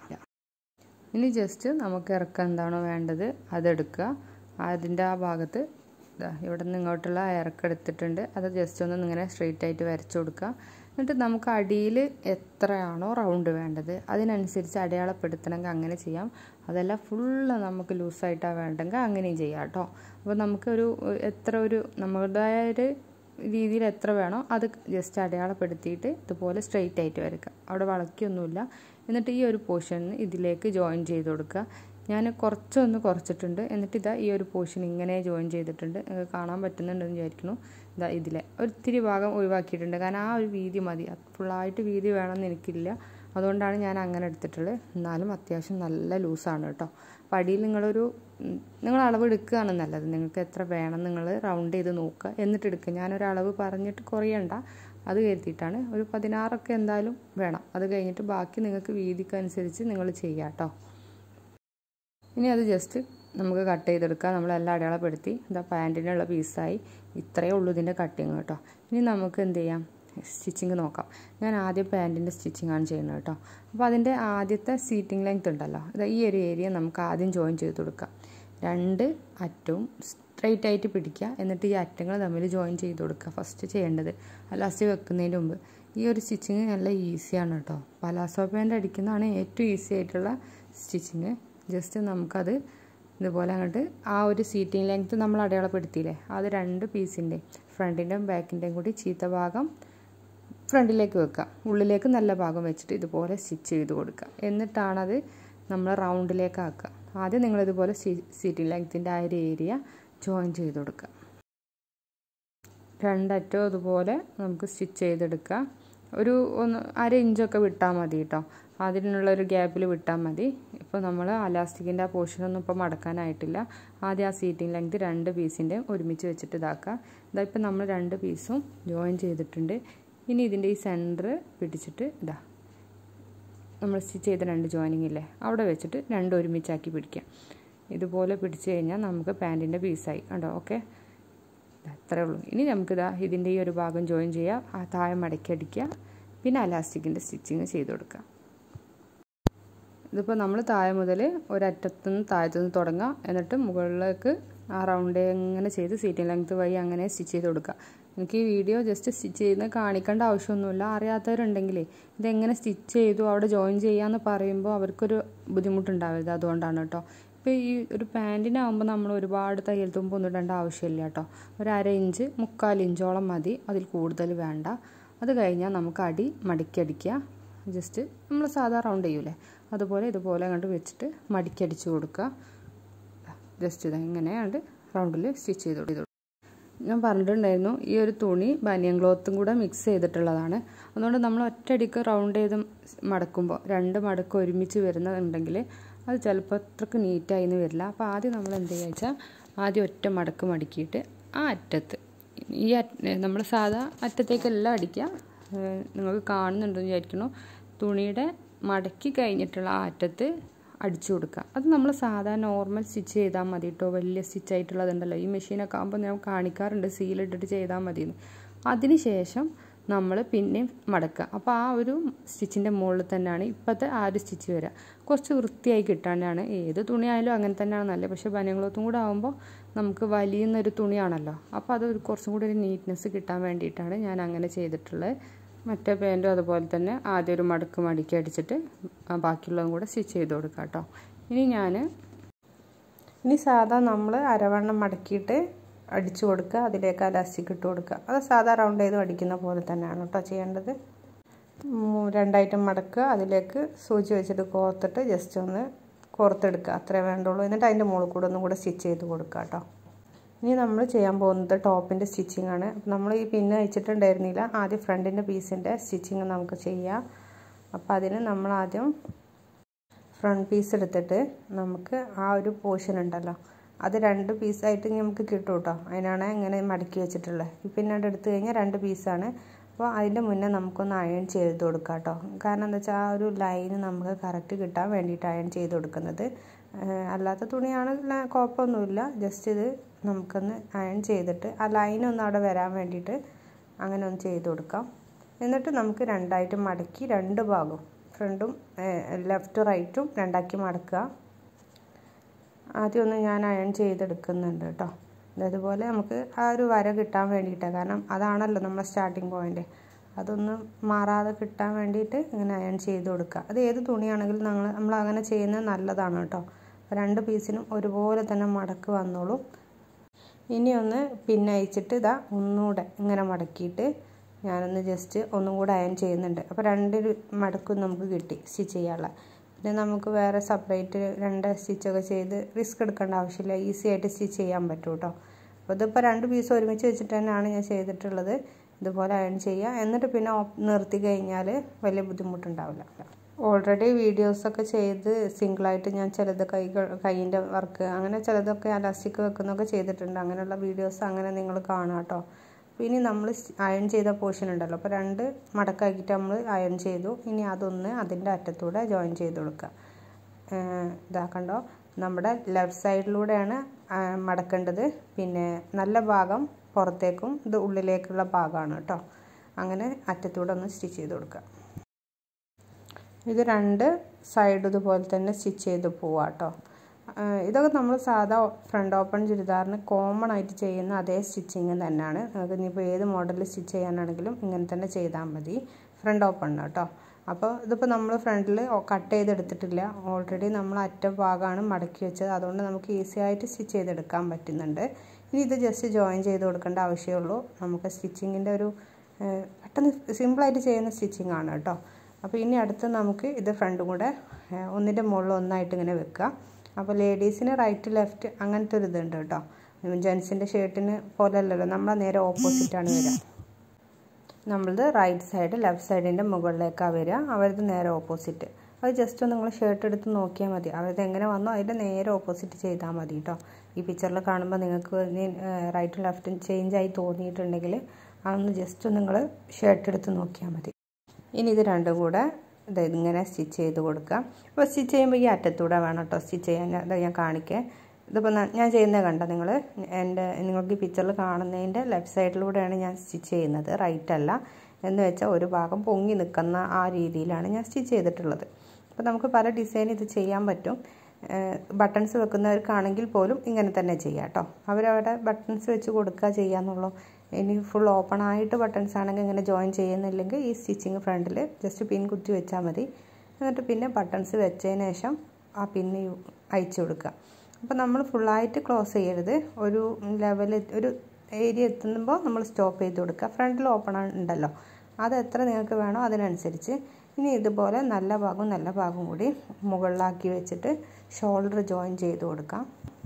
ഇനി ജസ്റ്റ് നമുക്ക് ഇറക്കം എന്താണോ വേണ്ടത് അതെടുക്കുക അതിൻ്റെ ആ ഭാഗത്ത് ഇവിടെ നിന്ന് ഇങ്ങോട്ടുള്ള ഇറക്കം എടുത്തിട്ടുണ്ട് അത് ജസ്റ്റ് ഒന്ന് ഇങ്ങനെ സ്ട്രെയിറ്റ് ആയിട്ട് വരച്ചു കൊടുക്കുക എന്നിട്ട് നമുക്ക് അടിയിൽ എത്രയാണോ റൗണ്ട് വേണ്ടത് അതിനനുസരിച്ച് അടയാളപ്പെടുത്തണമെങ്കിൽ അങ്ങനെ ചെയ്യാം അതല്ല ഫുള്ള് നമുക്ക് ലൂസായിട്ടാണ് വേണ്ടെങ്കിൽ അങ്ങനെയും ചെയ്യാം കേട്ടോ അപ്പോൾ നമുക്കൊരു എത്ര ഒരു നമ്മുടേതായ ഒരു രീതിയിൽ എത്ര വേണോ അത് ജസ്റ്റ് അടയാളപ്പെടുത്തിയിട്ട് ഇതുപോലെ സ്ട്രെയിറ്റ് ആയിട്ട് വരയ്ക്കുക അവിടെ വളയ്ക്കൊന്നുമില്ല എന്നിട്ട് ഈ ഒരു പോർഷനിൽ ഇതിലേക്ക് ജോയിൻ ചെയ്ത് കൊടുക്കുക ഞാൻ കുറച്ചൊന്ന് കുറച്ചിട്ടുണ്ട് എന്നിട്ട് ഇതാ ഈ ഒരു പോർഷൻ ഇങ്ങനെ ജോയിൻ ചെയ്തിട്ടുണ്ട് നിങ്ങൾക്ക് കാണാൻ പറ്റുന്നുണ്ടെന്ന് വിചാരിക്കുന്നു ഇതാ ഇതിലെ ഒത്തിരി ഭാഗം ഒഴിവാക്കിയിട്ടുണ്ട് കാരണം ആ ഒരു വീതി മതി ഫുള്ളായിട്ട് വീതി വേണമെന്ന് എനിക്കില്ല അതുകൊണ്ടാണ് ഞാൻ അങ്ങനെ എടുത്തിട്ടുള്ളത് എന്നാലും അത്യാവശ്യം നല്ല ലൂസാണ് കേട്ടോ അപ്പോൾ അടിയിൽ നിങ്ങളൊരു നിങ്ങൾ അളവ് എടുക്കുകയാണ് നല്ലത് നിങ്ങൾക്ക് എത്ര വേണം നിങ്ങൾ റൗണ്ട് ചെയ്ത് നോക്കുക എന്നിട്ട് എടുക്കുക ഞാനൊരു അളവ് പറഞ്ഞിട്ട് കുറയണ്ട അത് കരുതിയിട്ടാണ് ഒരു പതിനാറൊക്കെ എന്തായാലും വേണം അത് കഴിഞ്ഞിട്ട് ബാക്കി നിങ്ങൾക്ക് വീതിക്കനുസരിച്ച് നിങ്ങൾ ചെയ്യാം കേട്ടോ ഇനി അത് ജസ്റ്റ് നമുക്ക് കട്ട് ചെയ്തെടുക്കാം നമ്മളെല്ലാം അടയാളപ്പെടുത്തി ഇതാ പാൻറ്റിനുള്ള പീസായി ഇത്രയേ ഉള്ളൂ ഇതിൻ്റെ കട്ടിങ് കേട്ടോ ഇനി നമുക്ക് എന്ത് ചെയ്യാം സ്റ്റിച്ചിങ് നോക്കാം ഞാൻ ആദ്യം പാൻറ്റിൻ്റെ സ്റ്റിച്ചിങ് ആണ് ചെയ്യുന്നത് കേട്ടോ അപ്പോൾ അതിൻ്റെ ആദ്യത്തെ സീറ്റിംഗ് ലെങ്ത് ഉണ്ടല്ലോ ഇത് ഈ ഒരു ഏരിയ നമുക്ക് ആദ്യം ജോയിൻ ചെയ്ത് കൊടുക്കാം രണ്ട് അറ്റവും സ്ട്രെയിറ്റ് ആയിട്ട് പിടിക്കുക എന്നിട്ട് ഈ അറ്റങ്ങൾ തമ്മിൽ ജോയിൻ ചെയ്ത് കൊടുക്കുക ഫസ്റ്റ് ചെയ്യേണ്ടത് ലാസ്റ്റ് വെക്കുന്നതിന് മുമ്പ് ഈ ഒരു സ്റ്റിച്ചിങ് നല്ല ഈസിയാണ് കേട്ടോ പലാസോ പാൻറ്റ് അടിക്കുന്നതാണ് ഏറ്റവും ഈസി ആയിട്ടുള്ള സ്റ്റിച്ചിങ് ജസ്റ്റ് നമുക്കത് ഇതുപോലെ അങ്ങോട്ട് ആ ഒരു സീറ്റിംഗ് ലെങ്ത്ത് നമ്മൾ അടയാളപ്പെടുത്തിയില്ലേ അത് രണ്ട് പീസിൻ്റെ ഫ്രണ്ടിൻ്റെയും ബാക്കിൻ്റെയും കൂടി ചീത്ത ഭാഗം ഫ്രണ്ടിലേക്ക് വെക്കുക ഉള്ളിലേക്ക് നല്ല ഭാഗം വെച്ചിട്ട് ഇതുപോലെ സ്റ്റിച്ച് ചെയ്ത് കൊടുക്കുക എന്നിട്ടാണത് നമ്മൾ റൗണ്ടിലേക്ക് ആക്കുക ആദ്യം നിങ്ങളിതുപോലെ സീറ്റിംഗ് ലെങ്ത്തിൻ്റെ ആ ഒരു ഏരിയ ജോയിൻ ചെയ്ത് കൊടുക്കുക രണ്ടറ്റവും ഇതുപോലെ നമുക്ക് സ്റ്റിച്ച് ചെയ്തെടുക്കുക ഒരു ഒന്ന് അര ഇഞ്ചൊക്കെ വിട്ടാൽ മതി കേട്ടോ അതിനുള്ള ഒരു ഗ്യാപ്പിൽ വിട്ടാൽ മതി ഇപ്പോൾ നമ്മൾ അലാസ്റ്റിക്കിൻ്റെ ആ പോർഷനൊന്നും ഇപ്പോൾ മടക്കാനായിട്ടില്ല ആദ്യം ആ സീറ്റിംഗ് ലെങ്ത് രണ്ട് പീസിൻ്റെ ഒരുമിച്ച് വെച്ചിട്ട് ഇതാക്കുക ഇതാ ഇപ്പോൾ നമ്മൾ രണ്ട് പീസും ജോയിൻ ചെയ്തിട്ടുണ്ട് ഇനി ഇതിൻ്റെ ഈ സെൻറ്റർ പിടിച്ചിട്ട് ഇതാ നമ്മൾ സ്റ്റിച്ച് ചെയ്ത രണ്ട് ജോയിനിങ് ഇല്ലേ അവിടെ വെച്ചിട്ട് രണ്ട് ഒരുമിച്ചാക്കി പിടിക്കുക ഇതുപോലെ പിടിച്ചു കഴിഞ്ഞാൽ നമുക്ക് പാൻറ്റിൻ്റെ പീസായി കണ്ടോ ഓക്കെ അത്രേ ഉള്ളൂ ഇനി നമുക്കിതാ ഇതിൻ്റെ ഈ ഒരു ഭാഗം ജോയിൻ ചെയ്യാം ആ താഴെ മടക്കി അടിക്കുക പിന്നെ അലാസ്റ്റിക്കിൻ്റെ സ്റ്റിച്ചിങ് ചെയ്ത് കൊടുക്കുക ഇതിപ്പോൾ നമ്മൾ താഴെ മുതൽ ഒരറ്റത്തുനിന്ന് താഴത്തുനിന്ന് തുടങ്ങാം എന്നിട്ട് മുകളിലേക്ക് ആ റൗണ്ട് എങ്ങനെ ചെയ്ത് സീറ്റിംഗ് ലെങ്ത് വഴി അങ്ങനെ സ്റ്റിച്ച് ചെയ്ത് കൊടുക്കുക എനിക്ക് ഈ വീഡിയോ ജസ്റ്റ് സ്റ്റിച്ച് ചെയ്യുന്നത് കാണിക്കേണ്ട ആവശ്യമൊന്നുമില്ല അറിയാത്തവരുണ്ടെങ്കിലേ ഇതെങ്ങനെ സ്റ്റിച്ച് ചെയ്തു അവിടെ ജോയിൻ ചെയ്യാമെന്ന് പറയുമ്പോൾ അവർക്കൊരു ബുദ്ധിമുട്ടുണ്ടാവരുത് അതുകൊണ്ടാണ് കേട്ടോ ഇപ്പോൾ ഈ ഒരു പാൻറ്റിനാകുമ്പോൾ നമ്മൾ ഒരുപാട് തയ്യൽ തുമ്പൊന്നും ഇടേണ്ട ആവശ്യമില്ല കേട്ടോ ഒരു അര ഇഞ്ച് മുക്കാൽ ഇഞ്ചോളം മതി അതിൽ കൂടുതൽ വേണ്ട അത് കഴിഞ്ഞാൽ നമുക്ക് അടി മടക്കി അടിക്കുക ജസ്റ്റ് നമ്മൾ സാധാ റൗണ്ട് ചെയ്യൂലേ അതുപോലെ ഇതുപോലെ കണ്ട് വെച്ചിട്ട് മടക്കി അടിച്ചു കൊടുക്കുക ജസ്റ്റ് ഇത് ഇങ്ങനെ കണ്ട് റൗണ്ടിൽ സ്റ്റിച്ച് ചെയ്ത് കൊടുത്തു ഞാൻ പറഞ്ഞിട്ടുണ്ടായിരുന്നു ഈ ഒരു തുണി ബനിയൻ ക്ലോത്തും കൂടെ മിക്സ് ചെയ്തിട്ടുള്ളതാണ് അതുകൊണ്ട് നമ്മൾ ഒറ്റയടിക്ക് റൗണ്ട് ചെയ്ത് മടക്കുമ്പോൾ രണ്ട് മടക്ക് ഒരുമിച്ച് വരുന്നുണ്ടെങ്കിൽ അത് ചിലപ്പോൾ അത്രക്ക് നീറ്റായി എന്ന് വരില്ല അപ്പോൾ ആദ്യം നമ്മൾ എന്ത് ചെയ്യുക വെച്ചാൽ ആദ്യം ഒറ്റ മടക്ക് മടക്കിയിട്ട് ആ അറ്റത്ത് ഈ നമ്മൾ സാധാ അറ്റത്തേക്കെല്ലാം അടിക്കുക നിങ്ങൾക്ക് കാണുന്നുണ്ടെന്ന് വിചാരിക്കുന്നു തുണിയുടെ മടക്കി കഴിഞ്ഞിട്ടുള്ള ആ അറ്റത്ത് അടിച്ചു കൊടുക്കുക അത് നമ്മൾ സാധാ നോർമൽ സ്റ്റിച്ച് ചെയ്താൽ മതി കേട്ടോ വലിയ സ്റ്റിച്ച് ആയിട്ടുള്ളതുണ്ടല്ലോ ഈ മെഷീനൊക്കെ ആകുമ്പോൾ ഞാൻ കാണിക്കാറുണ്ട് സീലിട്ടിട്ട് ചെയ്താൽ മതി അതിന് ശേഷം നമ്മൾ പിന്നെയും മടക്കുക അപ്പോൾ ആ ഒരു സ്റ്റിച്ചിൻ്റെ മുകളിൽ തന്നെയാണ് ഇപ്പോഴത്തെ ആ ഒരു സ്റ്റിച്ച് വരിക കുറച്ച് വൃത്തിയായി കിട്ടാനാണ് ഏത് തുണിയായാലും അങ്ങനെ തന്നെയാണ് നല്ലത് പക്ഷേ ബനിയൻ ക്ലോത്തും കൂടെ ആകുമ്പോൾ നമുക്ക് വലിയുന്നൊരു തുണിയാണല്ലോ അപ്പോൾ അത് കുറച്ചും കൂടി ഒരു നീറ്റ്നെസ് കിട്ടാൻ വേണ്ടിയിട്ടാണ് ഞാൻ അങ്ങനെ ചെയ്തിട്ടുള്ളത് മറ്റേ പാൻറ്റും അതുപോലെ തന്നെ ആദ്യം ഒരു മടക്ക് മടക്കി അടിച്ചിട്ട് ബാക്കിയുള്ളതും കൂടെ സ്റ്റിച്ച് ചെയ്ത് കൊടുക്കാം കേട്ടോ ഇനി ഞാൻ ഇനി സാധാ നമ്മൾ അരവണ്ണം മടക്കിയിട്ട് അടിച്ചു കൊടുക്കുക അതിലേക്ക് അലാസ്റ്റിക് ഇട്ട് കൊടുക്കുക അത് സാധാ റൗണ്ട് ചെയ്ത് അടിക്കുന്ന പോലെ തന്നെയാണ് കേട്ടോ ചെയ്യേണ്ടത് രണ്ടായിട്ട് മടക്കുക അതിലേക്ക് സൂചി വെച്ചിട്ട് കോർത്തിട്ട് ജസ്റ്റ് ഒന്ന് കോർത്തെടുക്കുക അത്രേ വേണ്ടുള്ളൂ എന്നിട്ട് അതിൻ്റെ മുകളിൽ കൂടെ ഒന്നും കൂടെ സ്റ്റിച്ച് ചെയ്ത് കൊടുക്കുക കേട്ടോ ഇനി നമ്മൾ ചെയ്യാൻ പോകുന്നത് ടോപ്പിൻ്റെ സ്റ്റിച്ചിങ് ആണ് അപ്പോൾ നമ്മൾ ഈ പിന്നെ വെച്ചിട്ടുണ്ടായിരുന്നില്ല ആദ്യം ഫ്രണ്ടിൻ്റെ പീസിൻ്റെ സ്റ്റിച്ചിങ് നമുക്ക് ചെയ്യാം അപ്പോൾ അതിന് നമ്മൾ ആദ്യം ഫ്രണ്ട് പീസ് എടുത്തിട്ട് നമുക്ക് ആ ഒരു പോർഷൻ ഉണ്ടല്ലോ അത് രണ്ട് പീസായിട്ട് നമുക്ക് കിട്ടും കേട്ടോ അതിനാണ് ഇങ്ങനെ മടക്കി വെച്ചിട്ടുള്ളത് ഈ പിന്നെ എടുത്തു കഴിഞ്ഞാൽ രണ്ട് പീസാണ് അപ്പോൾ അതിൻ്റെ മുന്നേ നമുക്കൊന്ന് അയൺ ചെയ്ത് കൊടുക്കാം കേട്ടോ കാരണം എന്താ വെച്ചാൽ ആ ഒരു ലൈന് നമുക്ക് കറക്റ്റ് കിട്ടാൻ വേണ്ടിയിട്ട് അയൺ ചെയ്ത് കൊടുക്കുന്നത് അല്ലാത്ത തുണിയാണെങ്കിൽ കുഴപ്പമൊന്നുമില്ല ജസ്റ്റ് ഇത് നമുക്കൊന്ന് അയൺ ചെയ്തിട്ട് ആ ലൈനൊന്ന് അവിടെ വരാൻ വേണ്ടിയിട്ട് അങ്ങനെ ഒന്ന് ചെയ്ത് കൊടുക്കാം എന്നിട്ട് നമുക്ക് രണ്ടായിട്ട് മടക്കി രണ്ട് ഭാഗവും ഫ്രണ്ടും ലെഫ്റ്റ് റൈറ്റും രണ്ടാക്കി മടക്കുക ആദ്യം ഒന്ന് ഞാൻ അയൺ ചെയ്തെടുക്കുന്നുണ്ട് കേട്ടോ അതുപോലെ നമുക്ക് ആ ഒരു വര കിട്ടാൻ വേണ്ടിയിട്ടാണ് കാരണം അതാണല്ലോ നമ്മുടെ സ്റ്റാർട്ടിങ് പോയിന്റ് അതൊന്ന് മാറാതെ കിട്ടാൻ വേണ്ടിയിട്ട് ഇങ്ങനെ അയൺ ചെയ്ത് കൊടുക്കുക അത് ഏത് തുണിയാണെങ്കിലും നമ്മൾ നമ്മൾ അങ്ങനെ ചെയ്യുന്നത് നല്ലതാണ് കേട്ടോ രണ്ട് പീസിനും ഒരുപോലെ തന്നെ മടക്ക് വന്നോളൂ ഇനി ഒന്ന് പിന്നെ അയച്ചിട്ട് ഇതാ ഒന്നുകൂടെ ഇങ്ങനെ മടക്കിയിട്ട് ഞാനൊന്ന് ജസ്റ്റ് ഒന്നും കൂടെ അയൺ ചെയ്യുന്നുണ്ട് അപ്പോൾ രണ്ട് മടക്കും നമുക്ക് കിട്ടി സ്റ്റിച്ച് ചെയ്യാനുള്ള പിന്നെ നമുക്ക് വേറെ സെപ്പറേറ്റ് രണ്ട് സ്റ്റിച്ചൊക്കെ ചെയ്ത് റിസ്ക് എടുക്കേണ്ട ആവശ്യമില്ല ഈസി ആയിട്ട് സ്റ്റിച്ച് ചെയ്യാൻ പറ്റും കേട്ടോ അപ്പോൾ ഇതിപ്പോൾ രണ്ട് പീസ് ഒരുമിച്ച് വെച്ചിട്ട് തന്നെയാണ് ഞാൻ ചെയ്തിട്ടുള്ളത് ഇതുപോലെ അയൺ ചെയ്യുക എന്നിട്ട് പിന്നെ നിർത്തി കഴിഞ്ഞാൽ വലിയ ബുദ്ധിമുട്ടുണ്ടാവില്ല ഓൾറെഡി വീഡിയോസൊക്കെ ചെയ്ത് സിംഗിളായിട്ട് ഞാൻ ചിലത് കൈ കൈയിൻ്റെ വർക്ക് അങ്ങനെ ചിലതൊക്കെ അലാസ്റ്റിക് വെക്കുന്നൊക്കെ ചെയ്തിട്ടുണ്ട് അങ്ങനെയുള്ള വീഡിയോസ് അങ്ങനെ നിങ്ങൾ കാണാം കേട്ടോ അപ്പോൾ ഇനി നമ്മൾ അയൺ ചെയ്ത പോർഷൻ ഉണ്ടല്ലോ അപ്പോൾ രണ്ട് മടക്കാക്കിയിട്ട് നമ്മൾ അയൺ ചെയ്തു ഇനി അതൊന്ന് അതിൻ്റെ അറ്റത്തൂടെ ജോയിൻ ചെയ്ത് കൊടുക്കുക ഇതാക്കണ്ടോ നമ്മുടെ ലെഫ്റ്റ് സൈഡിലൂടെയാണ് മടക്കേണ്ടത് പിന്നെ നല്ല ഭാഗം പുറത്തേക്കും ഇത് ഉള്ളിലേക്കുള്ള ഭാഗമാണ് കേട്ടോ അങ്ങനെ അറ്റത്തൂടെ ഒന്ന് സ്റ്റിച്ച് ചെയ്ത് കൊടുക്കുക ഇത് രണ്ട് സൈഡ് ഇതുപോലെ തന്നെ സ്റ്റിച്ച് ചെയ്ത് പോവാം കേട്ടോ ഇതൊക്കെ നമ്മൾ സാധാ ഫ്രണ്ട് ഓപ്പൺ ചുരിദാറിന് കോമൺ ആയിട്ട് ചെയ്യുന്ന അതേ സ്റ്റിച്ചിങ് തന്നെയാണ് നമുക്ക് ഇനിയിപ്പോൾ ഏത് മോഡലിൽ സ്റ്റിച്ച് ചെയ്യാനാണെങ്കിലും ഇങ്ങനെ തന്നെ ചെയ്താൽ മതി ഫ്രണ്ട് ഓപ്പൺ കേട്ടോ അപ്പോൾ ഇതിപ്പോൾ നമ്മൾ ഫ്രണ്ടിൽ കട്ട് ചെയ്തെടുത്തിട്ടില്ല ഓൾറെഡി നമ്മൾ അറ്റ ഭാഗമാണ് മടക്കി വെച്ചത് അതുകൊണ്ട് നമുക്ക് ഈസി ആയിട്ട് സ്റ്റിച്ച് ചെയ്തെടുക്കാൻ പറ്റുന്നുണ്ട് ഇനി ഇത് ജസ്റ്റ് ജോയിൻ ചെയ്ത് കൊടുക്കേണ്ട ആവശ്യമുള്ളൂ നമുക്ക് സ്റ്റിച്ചിങ്ങിൻ്റെ ഒരു പെട്ടെന്ന് സിമ്പിളായിട്ട് ചെയ്യുന്ന സ്റ്റിച്ചിങ് ആണ് കേട്ടോ അപ്പോൾ ഇനി അടുത്ത് നമുക്ക് ഇത് ഫ്രണ്ടും കൂടെ ഒന്നിൻ്റെ മുകളിൽ ഒന്നായിട്ട് ഇങ്ങനെ വെക്കുക അപ്പോൾ ലേഡീസിന് റൈറ്റ് ലെഫ്റ്റ് അങ്ങനത്തെ ഒരു ഇതുണ്ട് കേട്ടോ ജെൻസിൻ്റെ ഷർട്ടിന് പോലെ അല്ലല്ലോ നമ്മൾ നേരെ ഓപ്പോസിറ്റാണ് വരിക നമ്മളത് റൈറ്റ് സൈഡ് ലെഫ്റ്റ് സൈഡിൻ്റെ മുകളിലേക്കാണ് വരിക അവരത് നേരെ ഓപ്പോസിറ്റ് അത് ജസ്റ്റ് ഒന്ന് നിങ്ങൾ ഷർട്ട് എടുത്ത് നോക്കിയാൽ മതി അവരത് എങ്ങനെ വന്നോ അതിൻ്റെ നേരെ ഓപ്പോസിറ്റ് ചെയ്താൽ മതി കേട്ടോ ഈ പിക്ചറിൽ കാണുമ്പോൾ നിങ്ങൾക്ക് റൈറ്റും ലെഫ്റ്റും ചേഞ്ച് ആയി തോന്നിയിട്ടുണ്ടെങ്കിൽ അതൊന്ന് ജസ്റ്റ് ഒന്ന് നിങ്ങൾ ഷർട്ട് എടുത്ത് നോക്കിയാൽ മതി ഇനി ഇത് രണ്ടും കൂടെ ഇത് ഇങ്ങനെ സ്റ്റിച്ച് ചെയ്ത് കൊടുക്കുക അപ്പോൾ സ്റ്റിച്ച് ചെയ്യുമ്പോൾ ഈ അറ്റത്തൂടെ വേണം കേട്ടോ സ്റ്റിച്ച് ചെയ്യാൻ ഞാൻ കാണിക്കേ ഇതിപ്പോൾ ഞാൻ ചെയ്യുന്നത് കണ്ടോ നിങ്ങൾ എൻ്റെ നിങ്ങൾക്ക് പിക്ചറിൽ കാണുന്നതിൻ്റെ ലെഫ്റ്റ് സൈഡിലൂടെയാണ് ഞാൻ സ്റ്റിച്ച് ചെയ്യുന്നത് റൈറ്റ് അല്ല എന്ന് വെച്ചാൽ ഒരു ഭാഗം പൊങ്ങി നിൽക്കുന്ന ആ രീതിയിലാണ് ഞാൻ സ്റ്റിച്ച് ചെയ്തിട്ടുള്ളത് അപ്പോൾ നമുക്ക് പല ഡിസൈൻ ഇത് ചെയ്യാൻ പറ്റും ബട്ടൺസ് വെക്കുന്നവർക്കാണെങ്കിൽ പോലും ഇങ്ങനെ തന്നെ ചെയ്യാം കേട്ടോ അവരവിടെ ബട്ടൺസ് വെച്ച് കൊടുക്കുക ചെയ്യാന്നുള്ളൂ ഇനി ഫുൾ ഓപ്പൺ ആയിട്ട് ബട്ടൺസ് ആണെങ്കിൽ ഇങ്ങനെ ജോയിൻ ചെയ്യുന്നില്ലെങ്കിൽ ഈ സ്റ്റിച്ചിങ് ഫ്രണ്ടിൽ ജസ്റ്റ് പിൻ കുത്തി വെച്ചാൽ മതി എന്നിട്ട് പിന്നെ ബട്ടൺസ് വെച്ചതിന് ശേഷം ആ പിന്ന് അയച്ചു കൊടുക്കുക അപ്പോൾ നമ്മൾ ഫുള്ളായിട്ട് ക്ലോസ് ചെയ്യരുത് ഒരു ലെവൽ ഒരു ഏരിയ എത്തുമ്പോൾ നമ്മൾ സ്റ്റോപ്പ് ചെയ്ത് കൊടുക്കുക ഫ്രണ്ടിൽ ഓപ്പൺ ഉണ്ടല്ലോ അത് എത്ര നിങ്ങൾക്ക് വേണോ അതിനനുസരിച്ച് ഇനി ഇതുപോലെ നല്ല ഭാഗവും നല്ല ഭാഗവും കൂടി മുകളിലാക്കി വെച്ചിട്ട് ഷോൾഡർ ജോയിൻ ചെയ്ത് കൊടുക്കാം